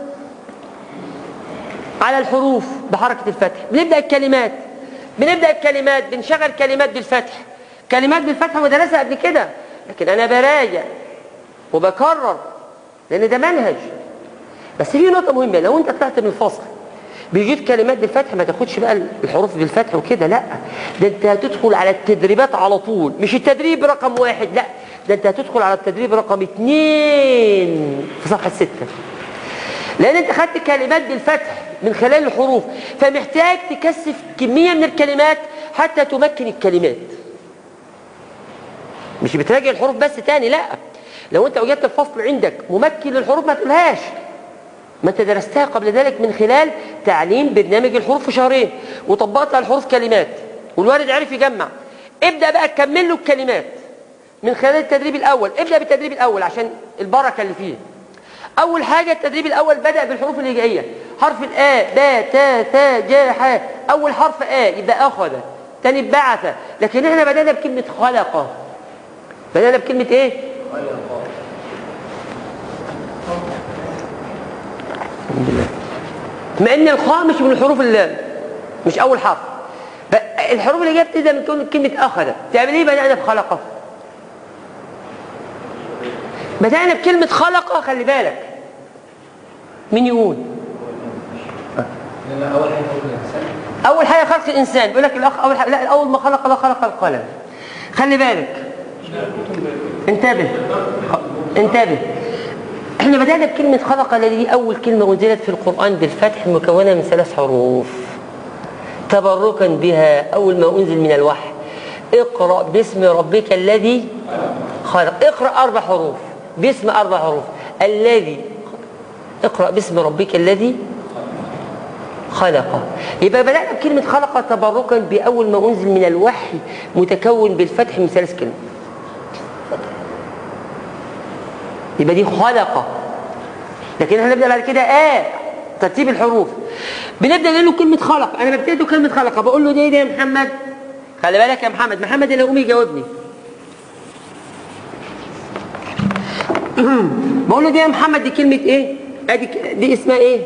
على الحروف بحركه الفتح بنبدا الكلمات بنبدا الكلمات بنشغل كلمات بالفتح كلمات بالفتح مدرسه قبل كده لكن انا براجع وبكرر لان ده منهج بس في نقطه مهمه لو انت طلعت من الفصل بيجيب كلمات بالفتح ما تاخدش بقى الحروف بالفتح وكده لا ده انت هتدخل على التدريبات على طول مش التدريب رقم واحد لا ده انت هتدخل على التدريب رقم اتنين في صفحه سته لان انت خدت كلمات بالفتح من خلال الحروف فمحتاج تكثف كميه من الكلمات حتى تمكن الكلمات مش بتراجع الحروف بس تاني لا لو انت وجدت الفصل عندك ممكن للحروف ما تقولهاش ما انت درستها قبل ذلك من خلال تعليم برنامج الحروف في شهرين وطبقت على الحروف كلمات والوالد عرف يجمع ابدا بقى تكمل له الكلمات من خلال التدريب الاول ابدا بالتدريب الاول عشان البركه اللي فيه اول حاجه التدريب الاول بدا بالحروف الهجائيه حرف الاء با تا ثا جا ح اول حرف آ يبقى اخذ تاني بعث لكن احنا بدأنا بكلمة خلق بدأنا بكلمة ايه الحمد لله مع ان الخاء مش من حروف اللام مش اول حرف ب- الحروف اللي جايه بتبدا من كل- كلمه اخذ تعمل ايه بدانا بخلقه بدانا بكلمه خلقه خلي بالك مين يقول اول حاجه خلق الانسان بيقول لك الاخ اول حاجه لا اول ما خلق الله خلق القلم خلي بالك انتبه انتبه احنا بدأنا بكلمة خلق الذي أول كلمة أنزلت في القرآن بالفتح مكونة من ثلاث حروف تبركا بها أول ما أنزل من الوحي اقرأ باسم ربك الذي خلق اقرأ أربع حروف باسم أربع حروف الذي اقرأ باسم ربك الذي خلق يبقى بدأنا بكلمة خلق تبركا بأول ما أنزل من الوحي متكون بالفتح من ثلاث كلمات يبقى دي خلق لكن احنا نبدا بعد كده اه ترتيب الحروف بنبدا نقول له كلمه خلق انا ببتدي له كلمه خلق بقول له دي دي يا محمد خلي بالك يا محمد محمد اللي يقوم يجاوبني بقول له دي يا محمد دي كلمه ايه ادي ك- دي اسمها ايه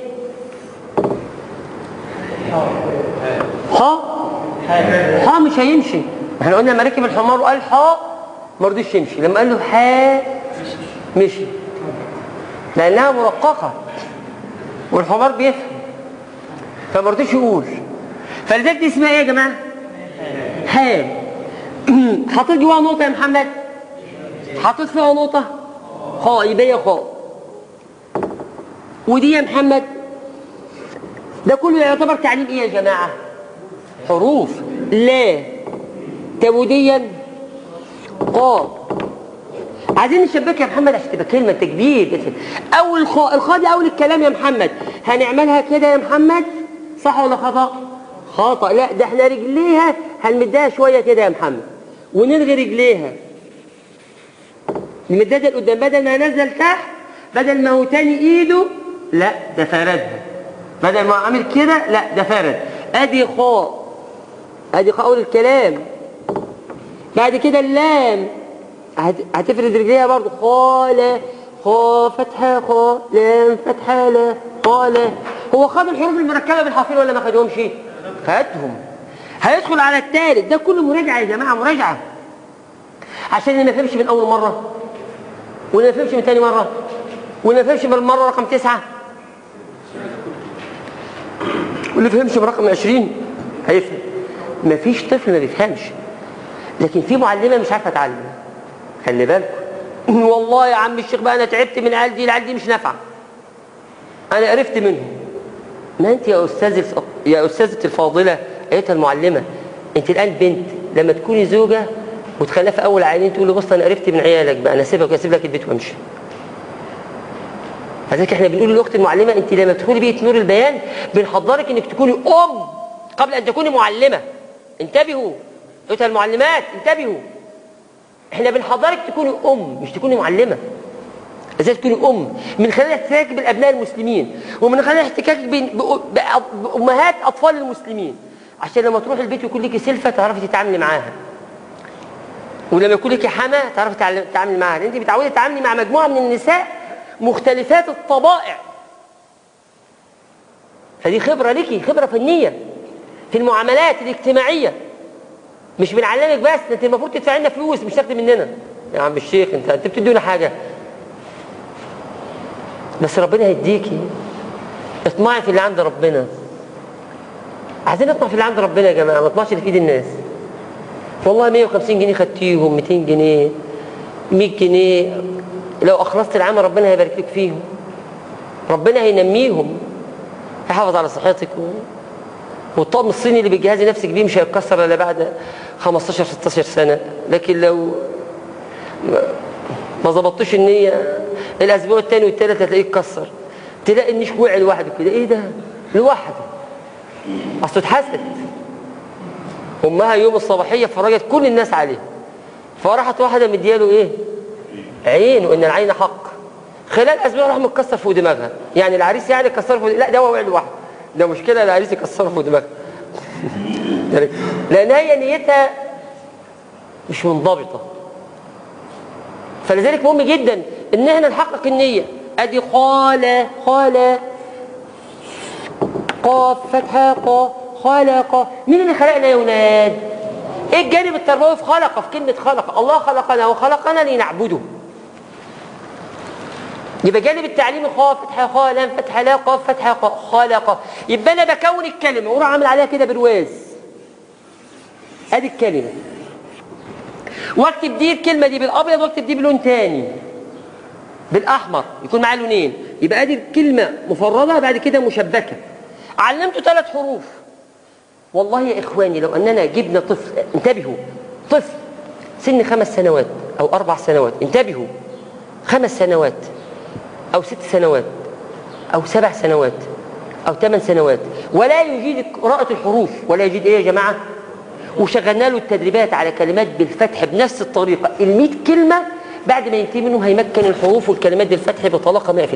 ها ها مش هيمشي احنا قلنا لما ركب الحمار وقال ها ما رضيش يمشي لما قال له ها مشي لانها مرققه والحمار بيفهم فما رضيش يقول فلذلك دي اسمها ايه يا جماعه ها حطيت جواها نقطه يا محمد حطيت فيها نقطه خاء يبقى هي خاء ودي يا محمد ده كله يعتبر تعليم ايه يا جماعه حروف لا تبوديا قاف عايزين نشبكها يا محمد عشان تبقى كلمه تكبير اول خاء الخاء دي اول الكلام يا محمد هنعملها كده يا محمد صح ولا خطا خطا لا ده احنا رجليها هنمدها شويه كده يا محمد ونلغي رجليها نمدها لقدام بدل ما نزل تحت بدل ما هو تاني ايده لا ده فردها بدل ما عامل كده لا ده فرد ادي خاء ادي خاء اول الكلام بعد كده اللام هت- هتفرد رجليها برضو خالة خا فتحة خا لام فتحة لا خالة هو خد الحروف المركبة بالحرفين ولا ما خدهمش؟ خدهم هيدخل على الثالث ده كله مراجعة يا جماعة مراجعة عشان اللي ما فهمش من أول مرة واللي ما فهمش من تاني مرة واللي ما فهمش من المرة رقم تسعة واللي ما فهمش من رقم 20 هيفهم مفيش طفل ما بيفهمش لكن في معلمة مش عارفة تعلم خلي بالكم والله يا عم الشيخ بقى انا تعبت من العيال دي العيال دي مش نافعه انا قرفت منهم ما انت يا استاذ يا استاذه الفاضله ايتها المعلمه انت الان بنت لما تكوني زوجه وتخلفي اول عيلين تقول له بص انا قرفت من عيالك بقى انا اسيبك واسيب لك البيت وامشي لذلك احنا بنقول للاخت المعلمه انت لما تدخلي بيت نور البيان بنحضرك انك تكوني ام قبل ان تكوني معلمه انتبهوا ايتها المعلمات انتبهوا احنا بنحضرك تكوني ام مش تكوني معلمه ازاي تكوني ام من خلال احتكاكك بالابناء المسلمين ومن خلال احتكاكك بين- بأ- بأ- بامهات اطفال المسلمين عشان لما تروح البيت ويكون لك سلفه تعرفي تتعاملي معاها ولما يكون لك حما تعرفي تتعل- تتعاملي معاها لان انت متعوده تتعاملي مع مجموعه من النساء مختلفات الطبائع فدي خبره ليكي خبره فنيه في المعاملات الاجتماعيه مش بنعلمك بس ده انت المفروض تدفع لنا فلوس مش تاخدي مننا يا عم الشيخ انت انت بتدينا حاجه بس ربنا هيديكي اطمعي في اللي عند ربنا عايزين نطمع في اللي عند ربنا يا جماعه ما نطمعش اللي في ايد الناس والله 150 جنيه خدتيهم 200 جنيه 100 جنيه لو اخلصت العام ربنا هيبارك لك فيهم ربنا هينميهم هيحافظ على صحتك و... والطقم الصيني اللي بتجهزي نفسك بيه مش هيتكسر الا بعد 15 16 سنه لكن لو ما ظبطتش النيه الاسبوع الثاني والثالث هتلاقيه اتكسر تلاقي النيش وقع لوحده كده ايه ده لوحده اصل اتحسد امها يوم الصباحيه فرجت كل الناس عليه فراحت واحده مدياله ايه عين وان العين حق خلال اسبوع راح متكسر فوق دماغها يعني العريس يعني كسر فوق لا ده هو وقع لوحده ده مشكله العريس يكسره فوق دماغها لان هي نيتها مش منضبطه فلذلك مهم جدا ان احنا نحقق النيه ادي قال قال قاف فتحه قا خلق مين اللي خلقنا يا ولاد ايه الجانب التربوي في خلق في كلمه خلق الله خلقنا وخلقنا لنعبده يبقى جانب التعليم خاء فتحه خاء لام فتحه لا قاف فتحه قاء خلق يبقى انا بكون الكلمه واروح عامل عليها كده برواز ادي الكلمه واكتب دي الكلمه دي بالابيض واكتب دي بلون تاني بالاحمر يكون معاه لونين يبقى ادي الكلمه مفرده بعد كده مشبكه علمته ثلاث حروف والله يا اخواني لو اننا جبنا طفل انتبهوا طفل سن خمس سنوات او اربع سنوات انتبهوا خمس سنوات او ست سنوات او سبع سنوات او ثمان سنوات ولا يجيد قراءة الحروف ولا يجيد ايه يا جماعة وشغلنا له التدريبات على كلمات بالفتح بنفس الطريقة ال كلمة بعد ما ينتهي منهم هيمكن الحروف والكلمات بالفتح بطلاقة 100%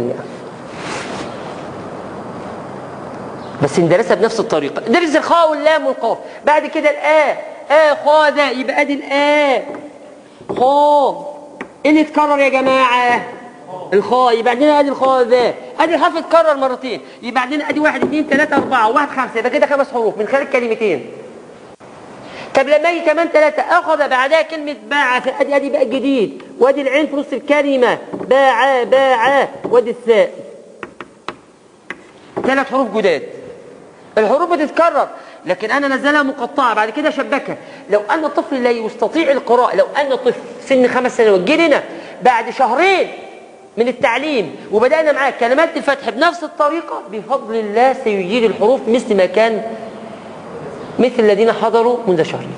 بس ندرسها بنفس الطريقة درس الخاء واللام والقاف بعد كده الآ آ خا ده يبقى ادي الآ خا ايه اللي اتكرر يا جماعة الخاء يبقى عندنا ادي الخاء ده ادي الحرف اتكرر مرتين يبقى عندنا ادي واحد اثنين ثلاثة أربعة واحد خمسة يبقى كده خمس حروف من خلال كلمتين طب لما يجي كمان ثلاثة أخذ بعدها كلمة باع فأدي أدي بقى الجديد وأدي العين في نص الكلمة باع باع وأدي الثاء ثلاث حروف جداد الحروف بتتكرر لكن انا نزلها مقطعه بعد كده شبكها لو ان طفل لا يستطيع القراءه لو ان طفل سن خمس سنوات جه لنا بعد شهرين من التعليم وبدانا معاه كلمات الفتح بنفس الطريقه بفضل الله سيجيد الحروف مثل ما كان مثل الذين حضروا منذ شهرين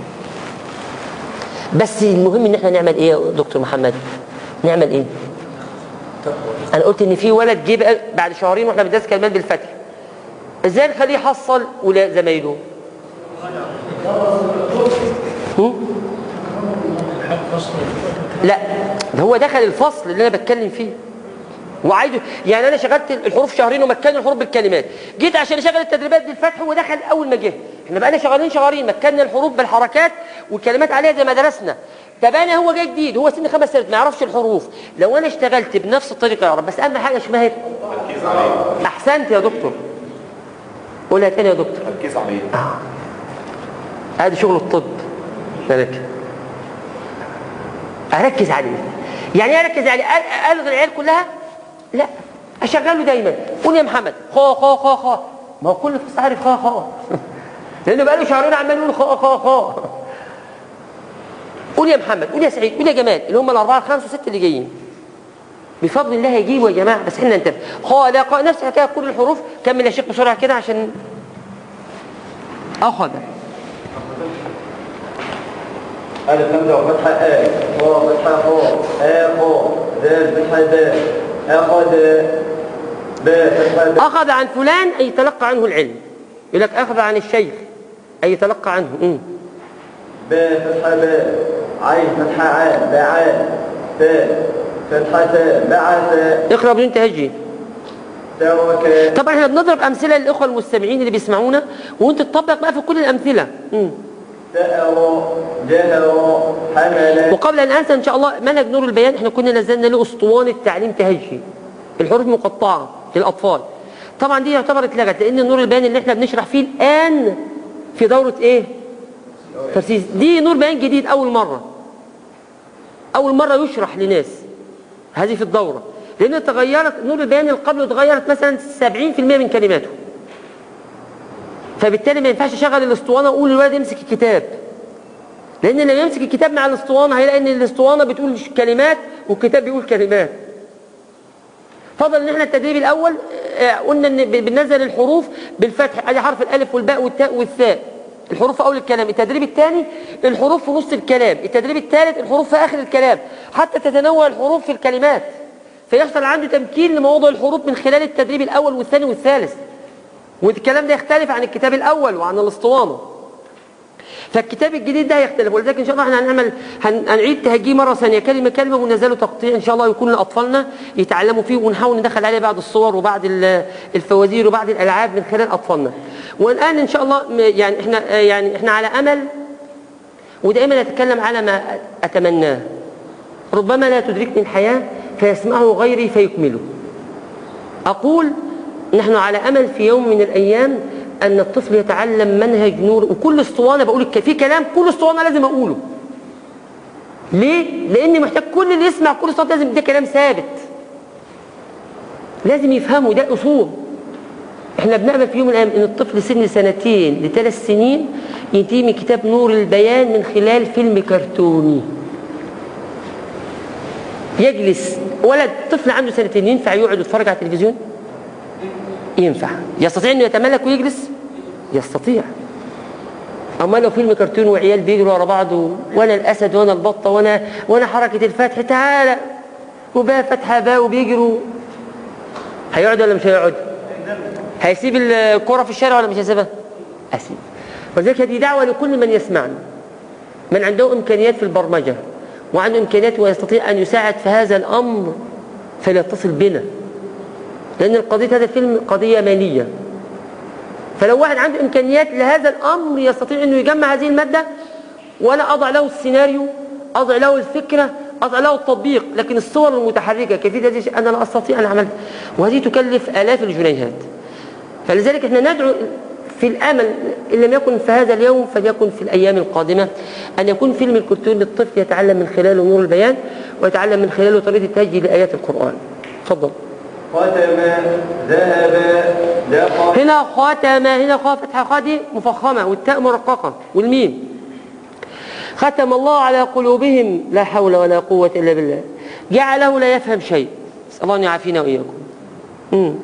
بس المهم ان احنا نعمل ايه يا دكتور محمد نعمل ايه انا قلت ان في ولد جه بقى بعد شهرين واحنا بندرس كلمات بالفتح ازاي نخليه يحصل ولا زمايله هم؟ لا ده هو دخل الفصل اللي انا بتكلم فيه وعايزه يعني انا شغلت الحروف شهرين ومكن الحروف بالكلمات جيت عشان اشغل التدريبات بالفتح ودخل اول ما جه احنا بقينا شغالين شهرين مكنا الحروف بالحركات والكلمات عليها زي ما درسنا طب انا هو جاي جديد هو سن خمس سنوات ما يعرفش الحروف لو انا اشتغلت بنفس الطريقه يعرف بس اهم حاجه اسمها ايه تركيز عليه احسنت يا دكتور قولها تاني يا دكتور تركيز عليه ادي شغل الطب ذلك اركز عليه يعني ايه اركز عليه أل- الغي العيال كلها لا اشغله دايما قول يا محمد خا خا خا خا ما هو كل فصل عارف خا خا لانه بقاله شهرين عمال يقول خا خا خا قول يا محمد قول يا سعيد قول يا جمال اللي هم الاربعه الخمسه سته اللي جايين بفضل الله هيجيبوا يا جماعه بس احنا ننتبه خالق نفس الحكايه كل الحروف كمل يا شيخ بسرعه كده عشان اخذ ألف همزة وفتحة آ خاء فتحة خاء آ خاء دال فتحة دال أخذ باء فتحة باء أخذ عن فلان أي يتلقى عنه العلم يقول لك أخذ عن الشيخ أي يتلقى عنه مم. باء فتحة باء عين فتحة عاء باعاء تاء فتحة تاء باعثاء اقرأ بدون تهجي تاء وكاء طبعا احنا بنضرب أمثلة للإخوة المستمعين اللي بيسمعونا وأنت تطبق بقى في كل الأمثلة مم. تأر جهر حمل وقبل أن أنسى إن شاء الله منهج نور البيان احنا كنا نزلنا له أسطوانة تعليم تهجي الحروف مقطعة للأطفال طبعا دي يعتبر اتلغت لأن نور البيان اللي احنا بنشرح فيه الآن في دورة إيه؟ ترسيس دي نور بيان جديد أول مرة أول مرة يشرح لناس هذه في الدورة لأن تغيرت نور البيان اللي قبله اتغيرت مثلا 70% من كلماته فبالتالي ما ينفعش اشغل الاسطوانه واقول للولد يمسك الكتاب لان لما يمسك الكتاب مع الاسطوانه هيلاقي ان الاسطوانه بتقول كلمات والكتاب بيقول كلمات فضل ان احنا التدريب الاول آه، قلنا ان ب- بننزل الحروف بالفتح ادي حرف الالف والباء والتاء والثاء الحروف في اول الكلام التدريب الثاني الحروف في نص الكلام التدريب الثالث الحروف في اخر الكلام حتى تتنوع الحروف في الكلمات فيحصل عنده تمكين لمواضع الحروف من خلال التدريب الاول والثاني والثالث والكلام ده يختلف عن الكتاب الاول وعن الاسطوانه فالكتاب الجديد ده هيختلف ولذلك ان شاء الله احنا هنعمل هن- هنعيد تهجيه مره ثانيه كلمه كلمه ونزله تقطيع ان شاء الله يكون لاطفالنا يتعلموا فيه ونحاول ندخل عليه بعض الصور وبعض ال- الفوازير وبعض الالعاب من خلال اطفالنا والان ان شاء الله م- يعني احنا يعني احنا على امل ودائما نتكلم على ما اتمناه ربما لا تدركني الحياه فيسمعه غيري فيكمله أقول نحن على أمل في يوم من الأيام أن الطفل يتعلم منهج نور وكل اسطوانة بقول الك- في كلام كل اسطوانة لازم أقوله ليه؟ لأن محتاج كل اللي يسمع كل اسطوانة لازم ده كلام ثابت لازم يفهموا ده أصول احنا بنأمل في يوم من الأيام أن الطفل سن سنتين لثلاث سنين ينتهي من كتاب نور البيان من خلال فيلم كرتوني يجلس ولد طفل عنده سنتين ينفع يقعد يتفرج على التلفزيون ينفع يستطيع انه يتملك ويجلس يستطيع اما لو فيلم كرتون وعيال بيجروا ورا بعض و- وانا الاسد وانا البطه وانا وانا حركه الفتح تعالى وباء فتحه باء وبيجروا هيقعد ولا مش هيقعد؟ هيسيب الكرة في الشارع ولا مش هيسيبها؟ أسيب ولذلك هذه دعوة لكل من يسمعني من عنده إمكانيات في البرمجة وعنده إمكانيات ويستطيع أن يساعد في هذا الأمر فليتصل بنا لأن قضية هذا الفيلم قضية مالية فلو واحد عنده إمكانيات لهذا الأمر يستطيع أنه يجمع هذه المادة وأنا أضع له السيناريو أضع له الفكرة أضع له التطبيق لكن الصور المتحركة كيفية هذه الشيء أنا لا أستطيع أن أعمل وهذه تكلف آلاف الجنيهات فلذلك احنا ندعو في الامل ان لم يكن في هذا اليوم فليكن في الايام القادمه ان يكون فيلم الكرتون للطفل يتعلم من خلاله نور البيان ويتعلم من خلاله طريقه التهجي لايات القران. تفضل. ختم ذهب لقد هنا ختم هنا خاء فتحه خاء دي مفخمه والتاء مرققه والميم. ختم الله على قلوبهم لا حول ولا قوه الا بالله. جعله لا يفهم شيء. نسال الله ان يعافينا واياكم. امم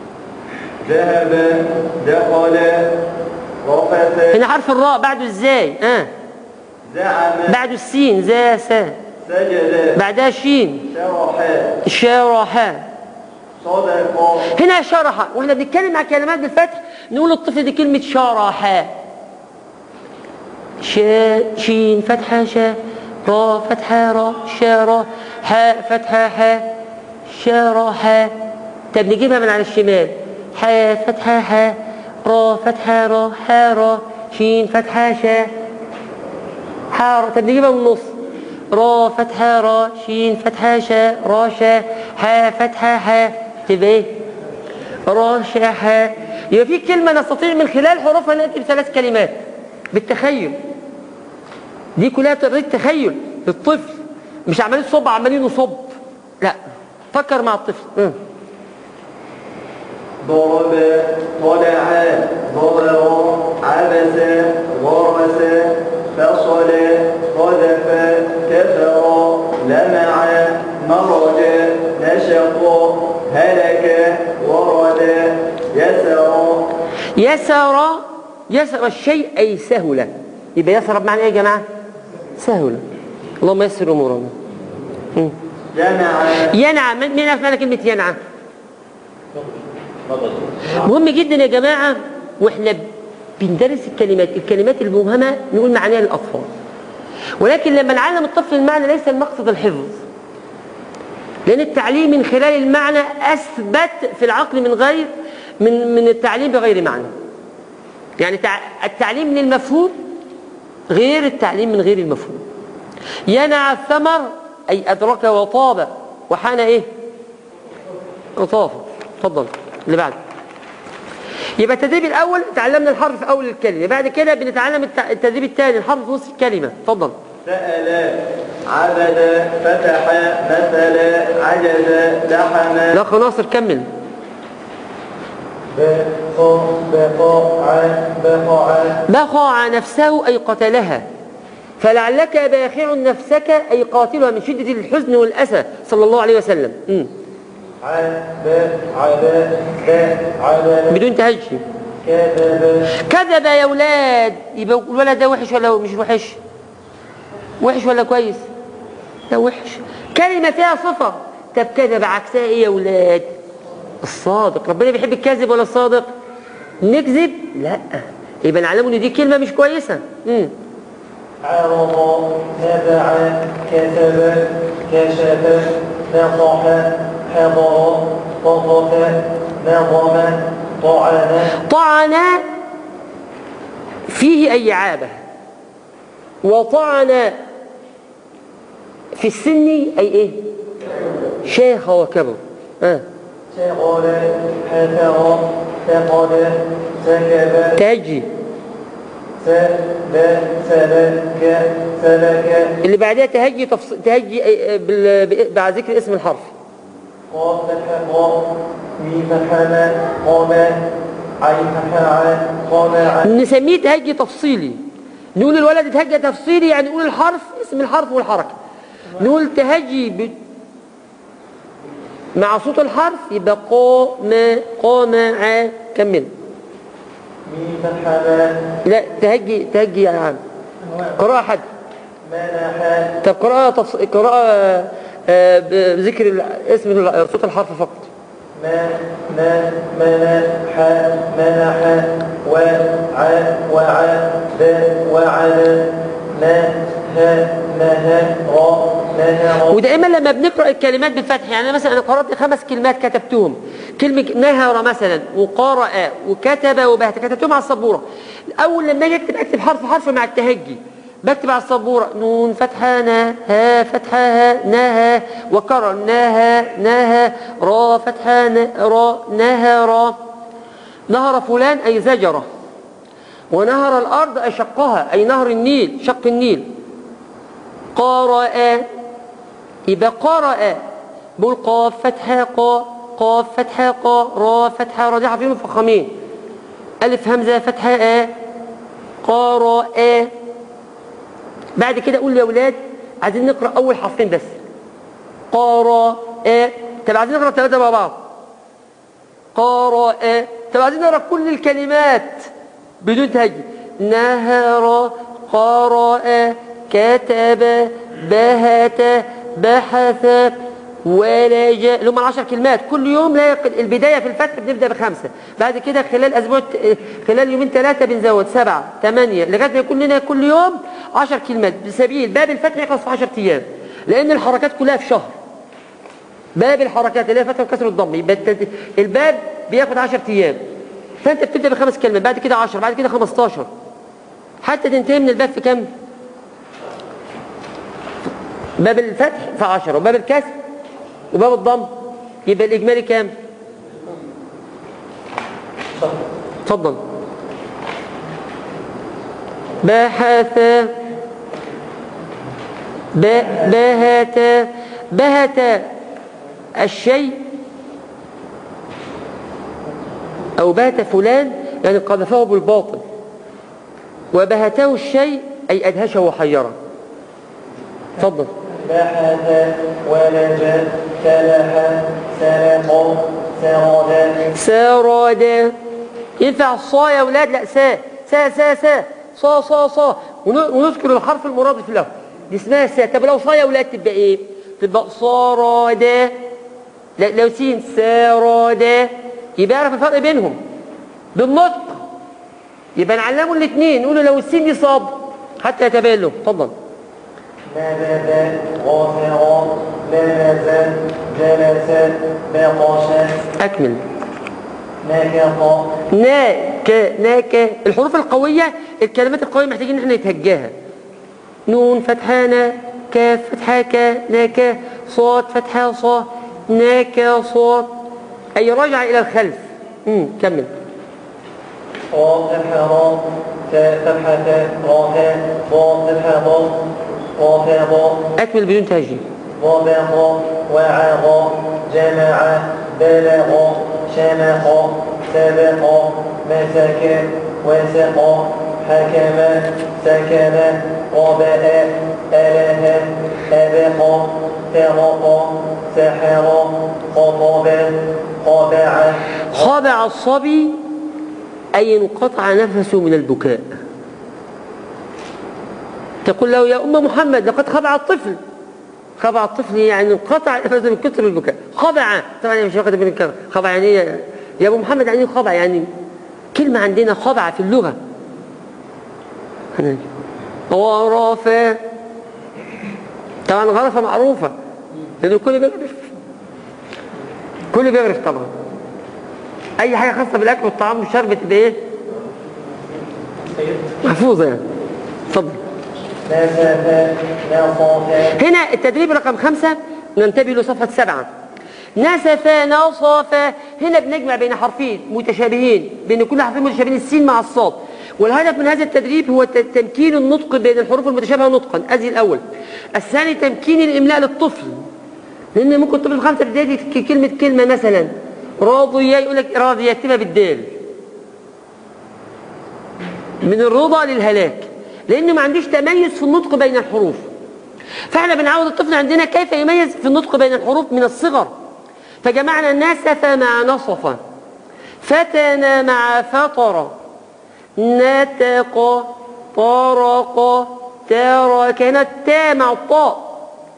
ذهب دخل رفث هنا حرف الراء بعده ازاي؟ اه زعم بعده السين زا سا سجد بعدها شين شرح شرح صدق هنا شرح واحنا بنتكلم مع كلمات بالفتح نقول الطفل دي كلمة شرح شا شين فتحة شا را فتحة را شارة حاء فتحة حاء شرح طب نجيبها من على الشمال حاء فتحة حاء را فتحة را حا را شين فتحة شا حار طب نجيبها من النص را فتحة را شين فتحة شا را شا حا فتحة حا تبقى ايه؟ را شا حا يبقى في كلمة نستطيع من خلال حروفها نأتي بثلاث كلمات بالتخيل دي كلها طريقة تخيل للطفل مش عمالين صب عمالين نصب لا فكر مع الطفل م. ضرب طلع ضرر عبس غرس فصل قذف كفر لمع مرج نشق هلك ورد يسر يسر يسر الشيء أي سهل يبقى يسر بمعنى ايه يا جماعة سهل اللهم يسر أمورنا م. جمع ينعى من مين يعرف معنى كلمة ينعى مهم جدا يا جماعة واحنا بندرس الكلمات الكلمات المبهمة نقول معانيها للأطفال ولكن لما نعلم الطفل المعنى ليس المقصد الحفظ لأن التعليم من خلال المعنى أثبت في العقل من غير من من التعليم بغير معنى يعني تع- التعليم للمفهوم غير التعليم من غير المفهوم ينع الثمر أي أدرك وطاب وحان إيه وطاف تفضل اللي بعد يبقى التدريب الأول تعلمنا الحرف في أول الكلمة بعد كده بنتعلم الت- التدريب الثاني الحرف في نص الكلمة تفضل سأل عبد فتح مثل عجز لحم الأخ ناصر كمل بق بقع بقع بخع نفسه أي قتلها فلعلك باخع نفسك أي قاتلها من شدة الحزن والأسى صلى الله عليه وسلم مم. عب عب عب بدون تهجي كذب كذب يا ولاد يبقى الولد ده وحش ولا مش وحش وحش ولا كويس ده وحش كلمة فيها صفة طب كذب عكسها ايه يا ولاد الصادق ربنا بيحب الكذب ولا الصادق نكذب لا يبقى نعلمه ان دي كلمة مش كويسة مم. عرض نبع كتب كشف نصح حضر طفف نظم طعن طعن فيه أي عابة وطعن في السن أي إيه شيخ وكبر آه. شغل حفر فقد سكب تهجي سل سلك سلك اللي بعدها تهجي تفص... تهجي أي- بال... ب- بعد ذكر اسم الحرف قاف فتح قاف ميم فتح ما قام عين فتح ع قام ع نسميه تهجي تفصيلي نقول الولد تهجي تفصيلي يعني نقول الحرف اسم الحرف والحركة نقول تهجي ب... مع صوت الحرف يبقى قام قام ع كمل ميم فتح ما لا تهجي تهجي يا عم قراءة حد منح طب قراءة تفص... قراءة آه، بذكر ال- اسم ال- صوت الحرف فقط ما ما منح منح وع وع د وعد نه نه را نهر ودائما لما بنقرا الكلمات بالفتح يعني مثلا انا قرات خمس كلمات كتبتهم كلمه نهر مثلا وقرأ وكتب وبهت كتبتهم على السبوره اول لما اجي اكتب اكتب حرف حرف مع التهجي بكتب على السبوره نون فتحه نا ها فتحه ها نها وكرر نها نها را فتحه نا را نهر نهر فلان اي زجره ونهر الارض اي شقها اي نهر النيل شق النيل قرأ يبقى قرأ بقول قاف فتحة قا قاف فتحة قا را فتحة را دي حرفين مفخمين ألف همزة فتحة آ قرأ بعد كده أقول يا أولاد عايزين نقرأ أول حرفين بس قرأ طب عايزين نقرأ ثلاثة مع بعض قرأ طب عايزين نقرأ كل الكلمات بدون تهجي نهر قرأ كتب بهت بحث ولج اللي هم العشر كلمات كل يوم لا يق... البداية في الفتح بنبدأ بخمسة بعد كده خلال أسبوع خلال يومين ثلاثة بنزود سبعة ثمانية لغاية ما يكون لنا كل يوم عشر كلمات بسبيل باب الفتح يخلص في 10 أيام لأن الحركات كلها في شهر باب الحركات اللي هي فتح وكسر الضم يبقى الت- الباب بياخد 10 أيام فأنت بتبدأ بخمس كلمات بعد كده 10 بعد كده 15 حتى تنتهي من الباب في كم؟ باب الفتح في 10 وباب الكسر وباب الضم يبقى الإجمالي كام؟ اتفضل بحث ب- بهت بهت الشيء أو بهت فلان يعني قذفه بالباطل وبهته الشيء أي أدهشه وحيره اتفضل بحث ولج سلح سلق سرد سراد ينفع الصا يا ولاد لا سا سا سا سا صا صا صا ون- ونذكر الحرف المرادف له دي اسمها سا طب لو صا يا ولاد تبقى ايه تبقى صاراد لا لو سين ساراد يبقى يعرف الفرق بينهم بالنطق يبقى نعلمه الاثنين نقول له لو السين دي صاد حتى يتبين له اتفضل نبذ غفر لمز جلس بطش اكمل نكط ناك ناك الحروف القوية الكلمات القوية محتاجين ان احنا نتهجاها نون فتحة نا كاف فتحة كا ناك صاد فتحة صا ناك صاد أي رجع إلى الخلف مم. كمل قاف فتحة تاء فتحة تاء را تاء ضاد فتحة ضاد قاف ضاد أكمل بدون تهجير ضبط وعظ جمع بلغ شمخ سبق مسك وسق حكم سكن قبأ أله أبق فرق سحر خطب خبع خضع الصبي أي انقطع نفسه من البكاء تقول له يا أم محمد لقد خضع الطفل خضع الطفل يعني انقطع نفسه من كثر البكاء خضع طبعا مش واخد بالك كده. خضع يعني إيه؟ يا أبو محمد يعني إيه خضع يعني كلمة عندنا خضع في اللغة غرفة طبعا غرفة معروفة لأن الكل بيغرف كل بيغرف طبعا أي حاجة خاصة بالأكل والطعام والشرب بتبقى إيه؟ محفوظة يعني اتفضل نفث نصف هنا التدريب رقم خمسة ننتبه له صفحة سبعة نسف نصف هنا بنجمع بين حرفين متشابهين بين كل حرفين متشابهين السين مع الصاد والهدف من هذا التدريب هو ت- تمكين النطق بين الحروف المتشابهة نطقا ادي الأول الثاني تمكين الإملاء للطفل لأن ممكن الطفل في خمسة ابتدائي يك- كلمة كلمة مثلا راضية يقول لك راضية يكتبها بالدال من الرضا للهلاك لأنه ما عندوش تميز في النطق بين الحروف فاحنا بنعود الطفل عندنا كيف يميز في النطق بين الحروف من الصغر فجمعنا نسف مع نصف فتن مع فطر نتق طرق ترك هنا التاء مع الطاء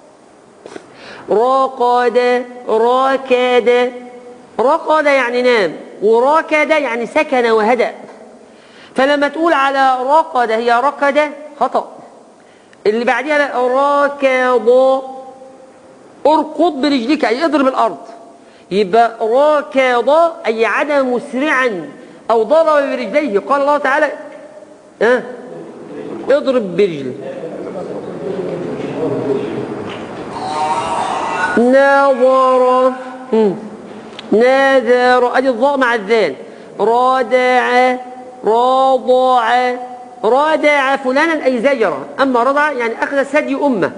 رقد ركد رقد يعني نام وركد يعني سكن وهدأ فلما تقول على رقد هي ركد خطأ اللي بعديها لا راكض اركض برجلك اي اضرب الارض يبقى راكض اي عاد مسرعا او ضرب برجليه قال الله تعالى ها اضرب برجلك نظر مم. نذر ادي الضاء مع الذال رادع راضع رادع فلانا اي زجر اما رضع يعني اخذ ثدي امه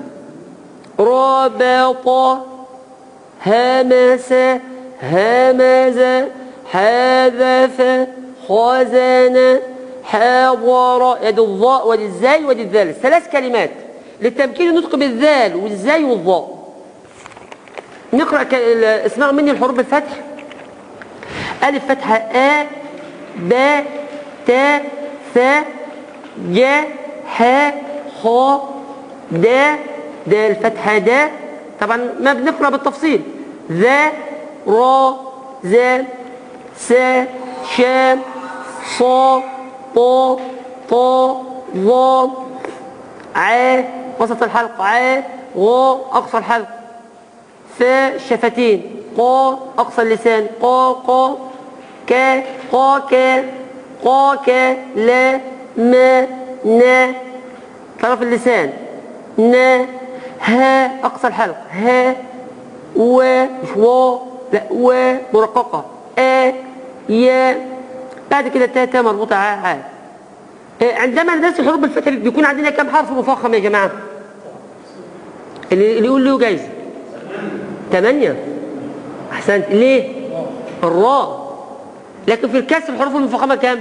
رابط همس همز حذف خزن حضر يد الضاء وللزاي وللذال ثلاث كلمات للتمكين النطق بالذال والزاي والضاء نقرأ ك- ال- اسمعوا مني الحروف بالفتح ألف فتحة آ ب ت ث ج ح خ د د الفتحة د طبعا ما بنقرأ بالتفصيل ذا را ذا س شام ص ط ط ظ ع وسط الحلق ع غ أقصى الحلق ف الشفتين قا أقصى اللسان قا قا كا قا كا قا كا لا ما نا طرف اللسان نا ها أقصى الحلق ها و مش و لا و مرققة آ يا بعد كده تا تا مربوطة ع ع آه، عندما ندرس الحروف بالفتح بيكون عندنا كم حرف مفخم يا جماعة اللي اللي يقول له جايزة ثمانية أحسنت ليه؟ الراء لكن في الكسر الحروف المفخمة كام؟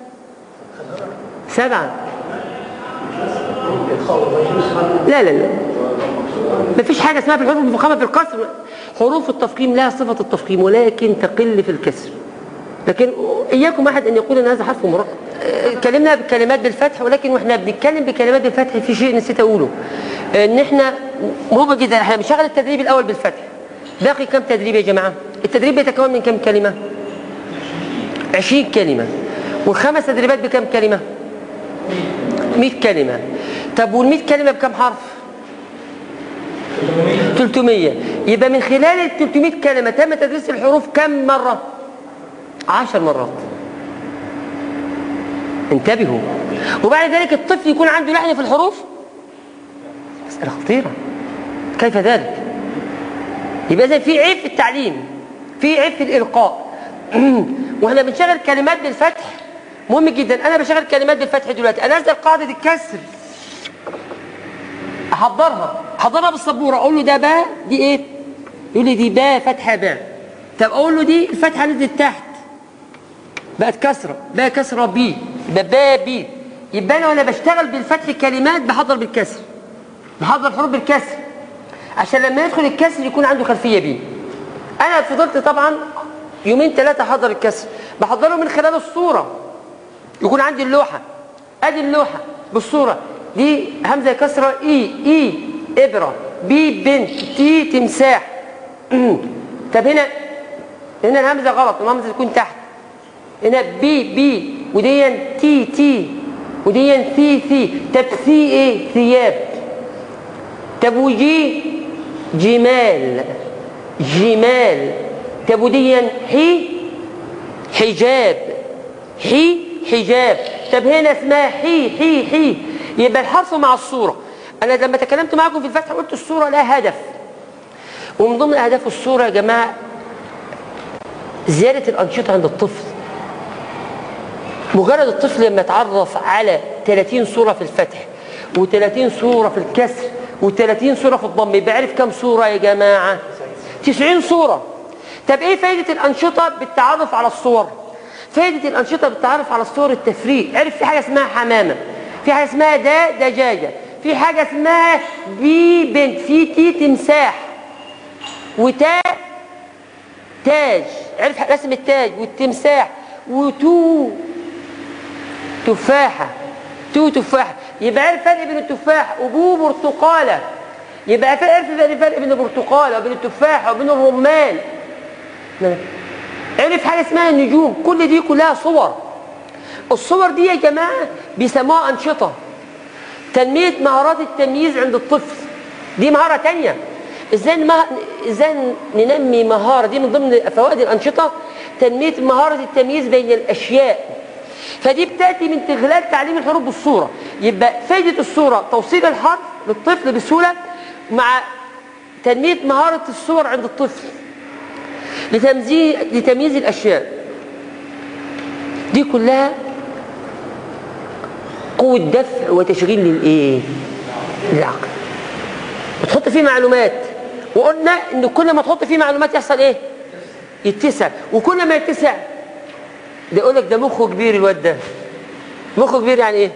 سبعة لا لا لا مفيش حاجة اسمها في الحروف المفخمة في الكسر حروف التفخيم لها صفة التفخيم ولكن تقل في الكسر لكن إياكم أحد أن يقول أن هذا حرف مرقق آه، اتكلمنا بالكلمات بالفتح ولكن واحنا بنتكلم بكلمات بالفتح في شيء نسيت أقوله ان احنا مهم جدا احنا بنشغل التدريب الاول بالفتح باقي كم تدريب يا جماعه التدريب بيتكون من كم كلمه 20 كلمه والخمس تدريبات بكم كلمه 100 كلمه طب وال100 كلمه بكم حرف 300 يبقى من خلال ال 300 كلمه تم تدريس الحروف كم مره 10 مرات انتبهوا وبعد ذلك الطفل يكون عنده لحن في الحروف مسألة خطيرة كيف ذلك؟ يبقى إذا في عيب في التعليم في عيب في الإلقاء واحنا بنشغل كلمات بالفتح مهم جدا أنا بشغل كلمات بالفتح دلوقتي أنزل قاعدة الكسر أحضرها أحضرها بالسبورة أقول له ده باء دي إيه؟ يقول لي دي باء فتحة باء طب أقول له دي الفتحة نزلت تحت بقت كسرة باء كسرة بي يبقى باء بي يبقى أنا وأنا بشتغل بالفتح كلمات بحضر بالكسر بحضر الحروف بالكسر عشان لما يدخل الكسر يكون عنده خلفيه بيه انا فضلت طبعا يومين ثلاثه احضر الكسر بحضره من خلال الصوره يكون عندي اللوحه ادي اللوحه بالصوره دي همزه كسره اي اي ابره بي بنت تي تمساح طب هنا هنا الهمزه غلط الهمزه تكون تحت هنا بي بي ودي تي تي ودي ثي ثي طب ثي ايه ثياب طب وجي جمال جمال طب ودي حي حجاب حي حجاب طب هنا اسمها حي حي حي يبقى الحرف مع الصورة أنا لما تكلمت معكم في الفتح قلت الصورة لها هدف ومن ضمن أهداف الصورة يا جماعة زيادة الأنشطة عند الطفل مجرد الطفل لما يتعرف على 30 صورة في الفتح و30 صورة في الكسر و30 صورة في الضم يبقى عرف كم صورة يا جماعة 90 صورة طب ايه فايدة الأنشطة بالتعرف على الصور فايدة الأنشطة بالتعرف على الصور التفريق عرف في حاجة اسمها حمامة في حاجة اسمها دا دجاجة في حاجة اسمها بي بنت في تي تمساح وتا تاج عرف رسم التاج والتمساح وتو تفاحة تو تفاحة يبقى عرف الفرق بين التفاح وبو برتقالة يبقى عرف الفرق بين البرتقالة وبين التفاحة وبين الرمان عرف حاجة اسمها النجوم كل دي كلها صور الصور دي يا جماعة بيسموها أنشطة تنمية مهارات التمييز عند الطفل دي مهارة تانية ازاي نمه... ازاي ننمي مهارة دي من ضمن فوائد الأنشطة تنمية مهارة التمييز بين الأشياء فدي بتأتي من خلال تعليم الحروف بالصورة يبقى فايدة الصورة توصيل الحرف للطفل بسهولة مع تنمية مهارة الصور عند الطفل لتمزيز لتمييز الأشياء دي كلها قوة دفع وتشغيل للإيه؟ للعقل وتحط فيه معلومات وقلنا إن كل ما تحط فيه معلومات يحصل إيه؟ يتسع وكل ما يتسع ده يقول لك ده مخه كبير الواد ده مخه كبير يعني إيه؟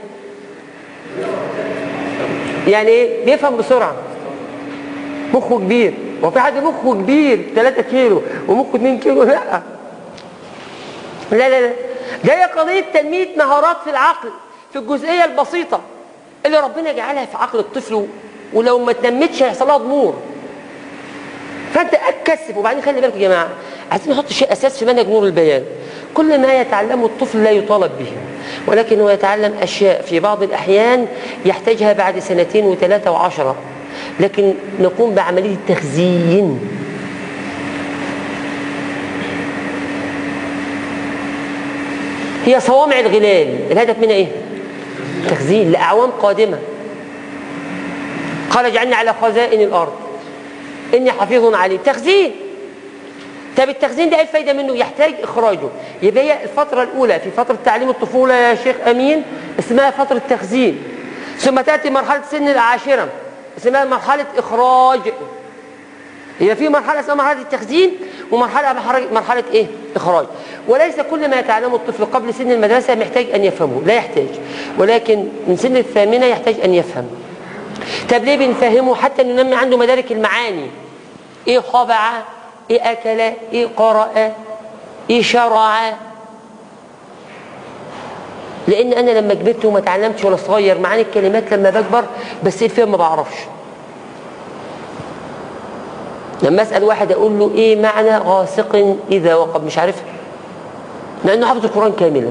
يعني إيه؟ بيفهم بسرعة مخه كبير هو في حد مخه كبير 3 كيلو ومخه 2 كيلو لا لا لا لا ده هي قضية تنمية مهارات في العقل في الجزئية البسيطة اللي ربنا جعلها في عقل الطفل ولو ما تنمتش هيحصل لها ضمور فانت اكسب وبعدين خلي بالكم يا جماعه عايزين نحط شيء اساس في منهج نور البيان كل ما يتعلمه الطفل لا يطالب به ولكن هو يتعلم اشياء في بعض الاحيان يحتاجها بعد سنتين وثلاثه وعشره لكن نقوم بعمليه تخزين هي صوامع الغلال الهدف منها ايه تخزين لاعوام قادمه قال اجعلني على خزائن الارض اني حفيظ عليم تخزين طب التخزين ده ايه الفايده منه يحتاج اخراجه يبقى هي الفتره الاولى في فتره تعليم الطفوله يا شيخ امين اسمها فتره تخزين ثم تاتي مرحله سن العاشره اسمها مرحله اخراج يبقى في مرحله اسمها مرحله التخزين ومرحله مرحله ايه اخراج وليس كل ما يتعلمه الطفل قبل سن المدرسه محتاج ان يفهمه لا يحتاج ولكن من سن الثامنه يحتاج ان يفهم طب ليه بنفهمه حتى ننمي عنده مدارك المعاني ايه خضع ايه اكل ايه قرأ ايه شرع لان انا لما كبرت وما اتعلمتش ولا صغير معاني الكلمات لما بكبر بس ايه الفهم ما بعرفش لما اسال واحد اقول له ايه معنى غاسق اذا وقب مش عارفها مع انه حافظ القران كاملا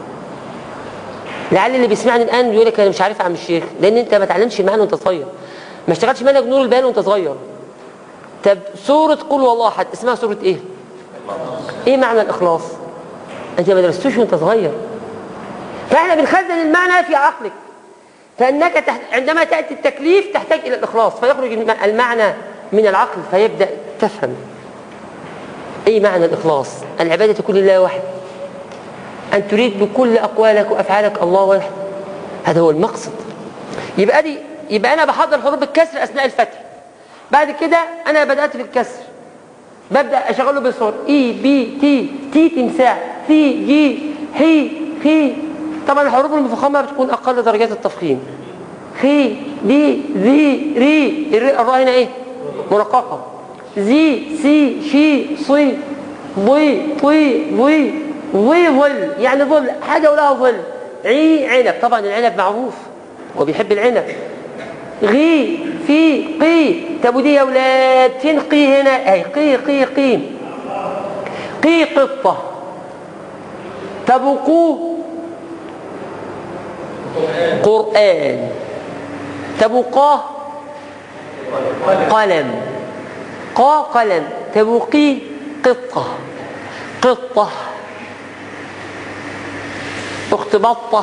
لعل اللي بيسمعني الان يقول لك انا مش عارف يا عم الشيخ لان انت ما اتعلمتش المعنى وانت صغير ما اشتغلتش منهج نور البيان وانت صغير طب سوره قل والله احد اسمها سوره ايه ايه معنى الاخلاص انت ما درستوش وانت صغير فاحنا بنخزن المعنى في عقلك فانك تحت... عندما تاتي التكليف تحتاج الى الاخلاص فيخرج المعنى من العقل فيبدا تفهم اي معنى الاخلاص العباده كل الله وحده أن تريد بكل أقوالك وأفعالك الله وحده هذا هو المقصد يبقى دي يبقى أنا بحضر حروف الكسر أثناء الفتح بعد كده أنا بدأت في الكسر ببدأ أشغله بالصور إي بي تي تي تمساح في جي حي خي طبعا الحروف المفخمة بتكون أقل درجات التفخيم خي بي ذي ري الراء هنا إيه مرققة زي سي شي صي ضي طي ضي ظي ظل يعني ظل حاجة ولها ظل عي عنب طبعا العنب معروف وبيحب العنب غي في قي طب ودي يا ولاد فين قي هنا اهي قي قي قي قي قطة طب وقو قرآن طب وقاه قلم قا قلم طب وقي قطة قطة أخت بطة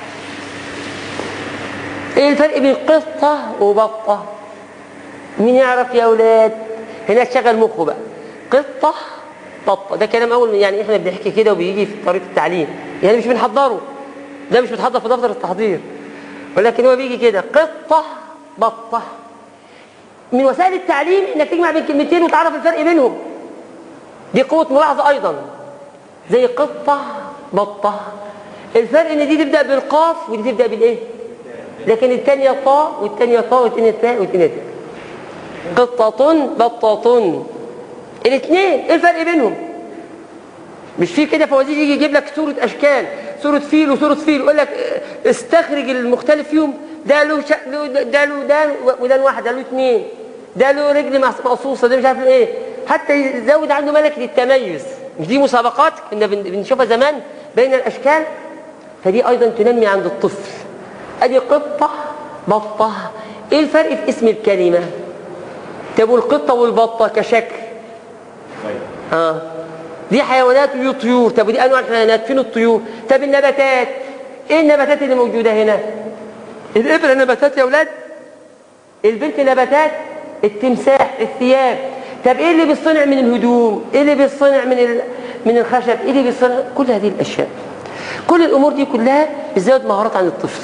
ايه الفرق بين قطة وبطة مين يعرف يا أولاد هنا تشغل مخه بقى قطة بطة ده كلام أول يعني إحنا بنحكي كده وبيجي في طريقة التعليم يعني مش بنحضره ده مش متحضر في دفتر التحضير ولكن هو بيجي كده قطة بطة من وسائل التعليم انك تجمع بين كلمتين وتعرف الفرق بينهم دي قوة ملاحظة ايضا زي قطة بطة الفرق ان دي تبدأ بالقاف ودي تبدأ بالايه لكن الثانية طاء والثانية طاء والثانية تاء والثانية تاء قطة بطة الاثنين ايه الفرق بينهم مش في كده فوازير يجي يجيب لك صورة اشكال صورة فيل وصورة فيل يقول لك اه، استخرج المختلف فيهم ده له شا... له- ده له ده وده واحد ده له اثنين ده له رجل مقص- مقصوصة ده مش عارف ايه حتى يزود عنده ملكة التميز مش دي مسابقات كنا بن- بنشوفها زمان بين الاشكال فدي ايضا تنمي عند الطفل ادي قطة بطة ايه الفرق في اسم الكلمة طب والقطة والبطة كشكل اه دي حيوانات ودي طيور طب ودي انواع الحيوانات فين الطيور طب النباتات ايه النباتات اللي موجوده هنا الابره نباتات يا اولاد البنت نباتات التمساح الثياب طب ايه اللي بيصنع من الهدوم ايه اللي بيصنع من ال... من الخشب ايه اللي بيصنع كل هذه الاشياء كل الامور دي كلها بتزود مهارات عن الطفل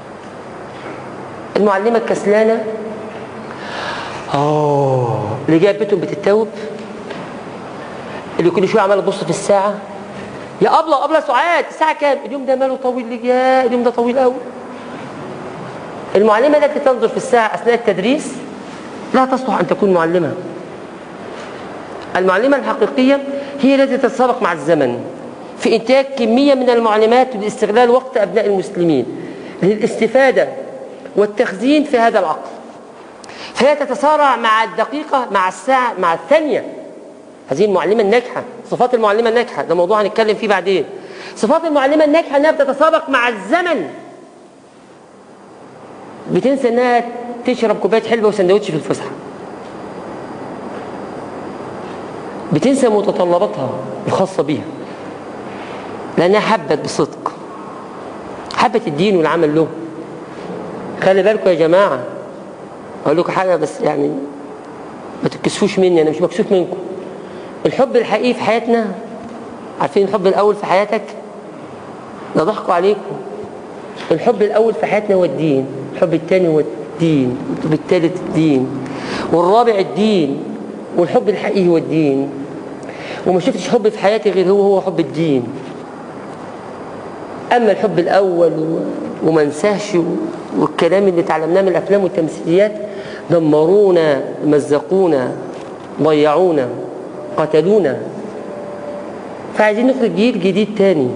المعلمه الكسلانه اه اللي جايه بيتهم بتتوب اللي كل شويه عمال تبص في الساعه يا ابله ابله سعاد الساعه كام اليوم ده ماله طويل ليه يا اليوم ده طويل قوي المعلمه التي تنظر في الساعه اثناء التدريس لا تصلح ان تكون معلمه المعلمه الحقيقيه هي التي تتسابق مع الزمن في انتاج كميه من المعلومات لاستغلال وقت ابناء المسلمين للاستفاده والتخزين في هذا العقل فهي تتسارع مع الدقيقه مع الساعه مع الثانيه هذه المعلمة الناجحة صفات المعلمة الناجحة ده موضوع هنتكلم فيه بعدين صفات المعلمة الناجحة انها بتتسابق مع الزمن بتنسى انها تشرب كوباية حلبة وسندوتش في الفسحة بتنسى متطلباتها الخاصة بيها لأنها حبت بصدق حبت الدين والعمل له خلي بالكم يا جماعة أقول لكم حاجة بس يعني ما تتكسفوش مني أنا مش مكسوف منكم الحب الحقيقي في حياتنا عارفين الحب الأول في حياتك ده ضحكوا عليكم الحب الأول في حياتنا هو الدين الحب الثاني هو الدين الحب الثالث الدين والرابع الدين والحب الحقيقي هو الدين وما شفتش حب في حياتي غير هو هو حب الدين أما الحب الأول و- وما انساهش و- والكلام اللي اتعلمناه من الأفلام والتمثيليات دمرونا مزقونا ضيعونا قتلونا فعايزين نخرج جيل جديد تاني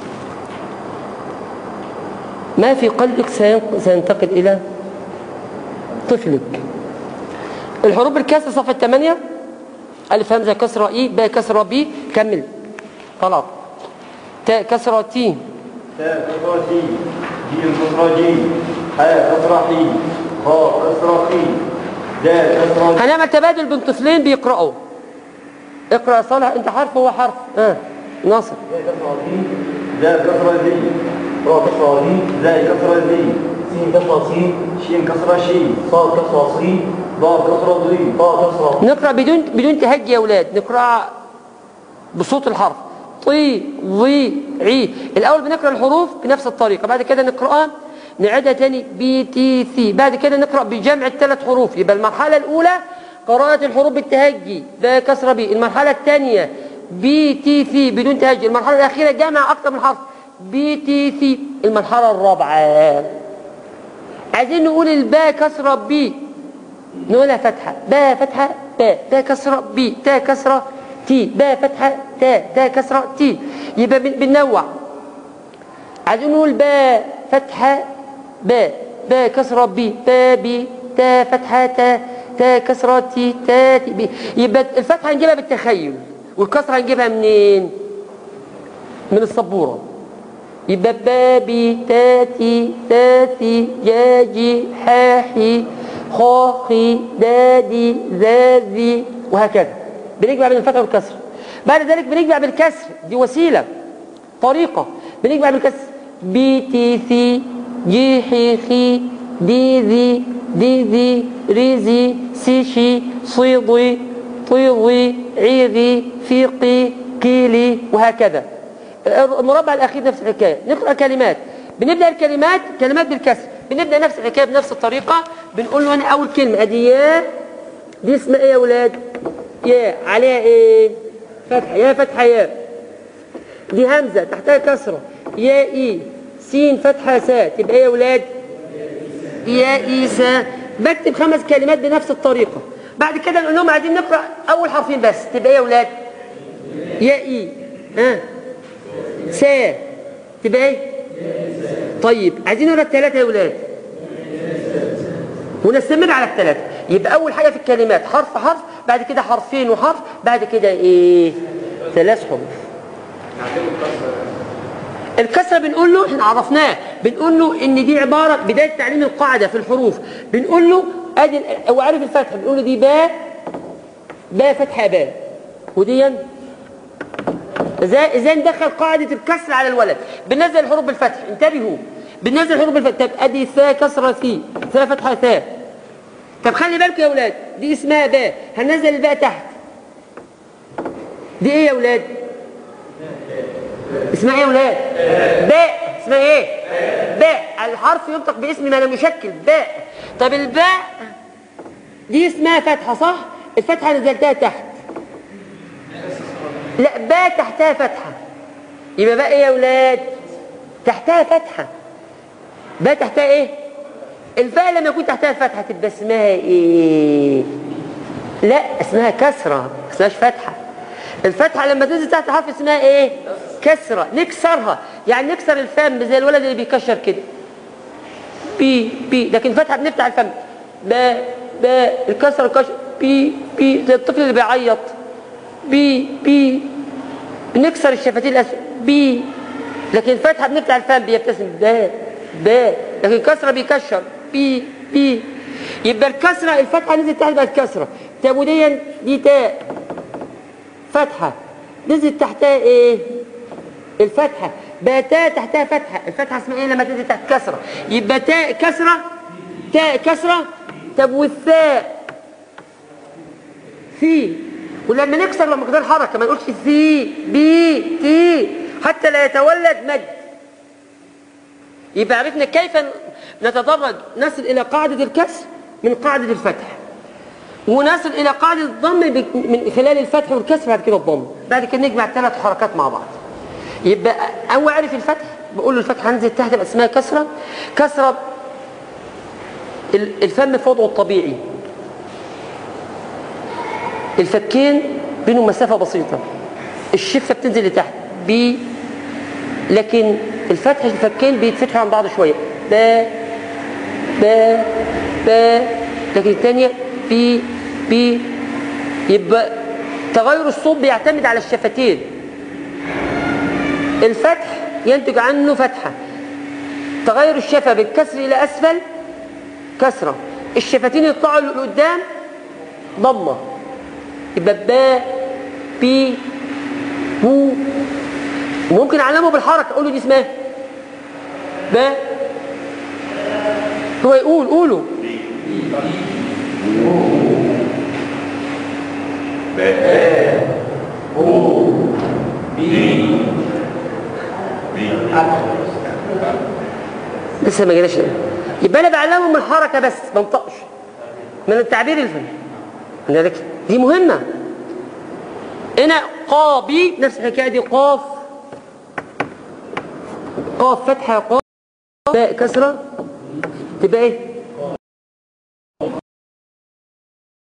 ما في قلبك سين- سينتقل إلى طفلك الحروف بالكسر صفحة 8 ألف همزة كسرة إي باء كسرة بي كمل غلط تاء كسرة تي تاء كسرة تي جيم كسرة جي حاء كسرة حي خاء كسرة خي دال كسرة هنعمل تبادل بين طفلين بيقرأوا اقرأ يا صالح انت حرف وهو حرف اه ناصر دال كسرة دي راء كسرة دي زاي كسرة دي سين كسرة سين شين كسرة شي صاد كسرة صي ضاد كسرة ضي طاء كسرة نقرأ بدون بدون تهجي يا أولاد نقرأ بصوت الحرف طي ضي عي الأول بنقرأ الحروف بنفس الطريقة بعد كده نقرأها نعيدها تاني بي تي ثي بعد كده نقرأ بجمع الثلاث حروف يبقى المرحلة الأولى قراءة الحروف بالتهجي ده كسرة بي المرحلة الثانية بي تي ثي بدون تهجي المرحلة الأخيرة جمع أكثر من حرف بي تي ثي المرحلة الرابعة عايزين نقول الباء كسرة بي نقولها فتحة باء فتحة باء تاء كسرة بي تاء كسرة تي باء فتحة تاء تاء كسرة تي يبقى بن- بننوع عايزين نقول باء فتحة باء باء كسرة بي باء بي تاء فتحة تاء تاء كسرة تي تاء تي بي يبقى الفتحة هنجيبها بالتخيل والكسرة هنجيبها منين؟ من السبورة يبقى بابي تاتي تاتي جاجي حاحي خاخي دادي ذاذي وهكذا بنجمع بين الفتح والكسر بعد ذلك بنجمع بالكسر دي وسيلة طريقة بنجمع بالكسر بي تي ثي جي حي خي دي ذي دي ذي ريزي سيشي صيضي طيضي عيذي فيقي كيلي وهكذا المربع الأخير نفس الحكاية نقرأ كلمات بنبدأ الكلمات كلمات بالكسر بنبدأ نفس الحكاية بنفس الطريقة بنقول له أنا أول كلمة أدي يا دي اسمها إيه يا أولاد يا عليها إيه فتحة يا فتحة يا دي همزة تحتها كسرة يا إي سين فتحة سا تبقى إيه يا أولاد يا إيسا بكتب خمس كلمات بنفس الطريقة بعد كده نقول لهم عايزين نقرأ أول حرفين بس تبقى إيه يا أولاد يا إي ها سا تبقى إيه طيب عايزين نقرأ الثلاثة يا أولاد ونستمر على الثلاثة يبقى أول حاجة في الكلمات حرف حرف بعد كده حرفين وحرف بعد كده إيه ثلاث حروف الكسرة بنقول له احنا عرفناه بنقول له ان دي عبارة بداية تعليم القاعدة في الحروف بنقول له ادي ال- هو عارف الفتح بنقول له دي باء باء فتحة باء ودي ازاي ازاي ندخل قاعدة الكسر على الولد بننزل الحروف بالفتح انتبهوا بننزل الحروف بالفتح طب ادي ثاء كسرة ثي ثاء فتحة ثاء طب خلي بالكم يا اولاد دي اسمها باء هننزل الباء تحت دي ايه يا اولاد اسمها ايه يا ولاد باء اسمها ايه باء الحرف ينطق باسم ما لم يشكل باء طب الباء دي اسمها فتحه صح الفتحه نزلتها تحت لا باء تحتها فتحه يبقى باء ايه يا ولاد تحتها فتحه باء تحتها ايه الفاء لما يكون تحتها فتحه تبقى اسمها ايه لا اسمها كسره ما اسمهاش فتحه الفتحه لما تنزل تحت حرف اسمها ايه كسره نكسرها يعني نكسر الفم زي الولد اللي بيكشر كده بي بي لكن فتحه بنفتح الفم با با الكسر الكشر بي بي زي الطفل اللي بيعيط بي بي بنكسر الشفتين الأسفل بي لكن الفتحه بنفتح الفم بيبتسم با با لكن الكسره بيكشر بي بي يبقى الكسره الفتحه نزلت تحت بقت كسره طب ودي دي تاء فتحة نزل تحتها ايه الفتحة بقى تاء تحتها فتحة الفتحة اسمها ايه لما تنزل تحت كسرة يبقى تاء كسرة تاء كسرة طب والثاء في ولما نكسر لما مقدار حركة ما نقولش ثي بي تي حتى لا يتولد مد يبقى عرفنا كيف نتدرج نصل إلى قاعدة الكسر من قاعدة الفتح ونصل الى قاعده الضم بك- من خلال الفتح والكسر بعد كده الضم بعد كده نجمع الثلاث حركات مع بعض يبقى اول عرف الفتح بقول له الفتح هنزل تحت يبقى اسمها كسره كسره ال- الفم في وضعه الطبيعي الفكين بينهم مسافه بسيطه الشفه بتنزل لتحت بي لكن الفتح الفكين بيتفتحوا عن بعض شويه با با با لكن الثانيه بي بي يبقى تغير الصوت بيعتمد على الشفتين الفتح ينتج عنه فتحة تغير الشفة بالكسر إلى أسفل كسرة الشفتين يطلعوا لقدام ضمة يبقى با بي بو وممكن أعلمه بالحركة أقول له دي اسمها با هو يقول قولوا لسه ما جيناش يبقى انا بعلمهم الحركه بس ما انطقش من التعبير الفني لذلك دي مهمه هنا قابي نفس الحكايه دي قاف قاف فتحه قاف باء كسره تبقى ايه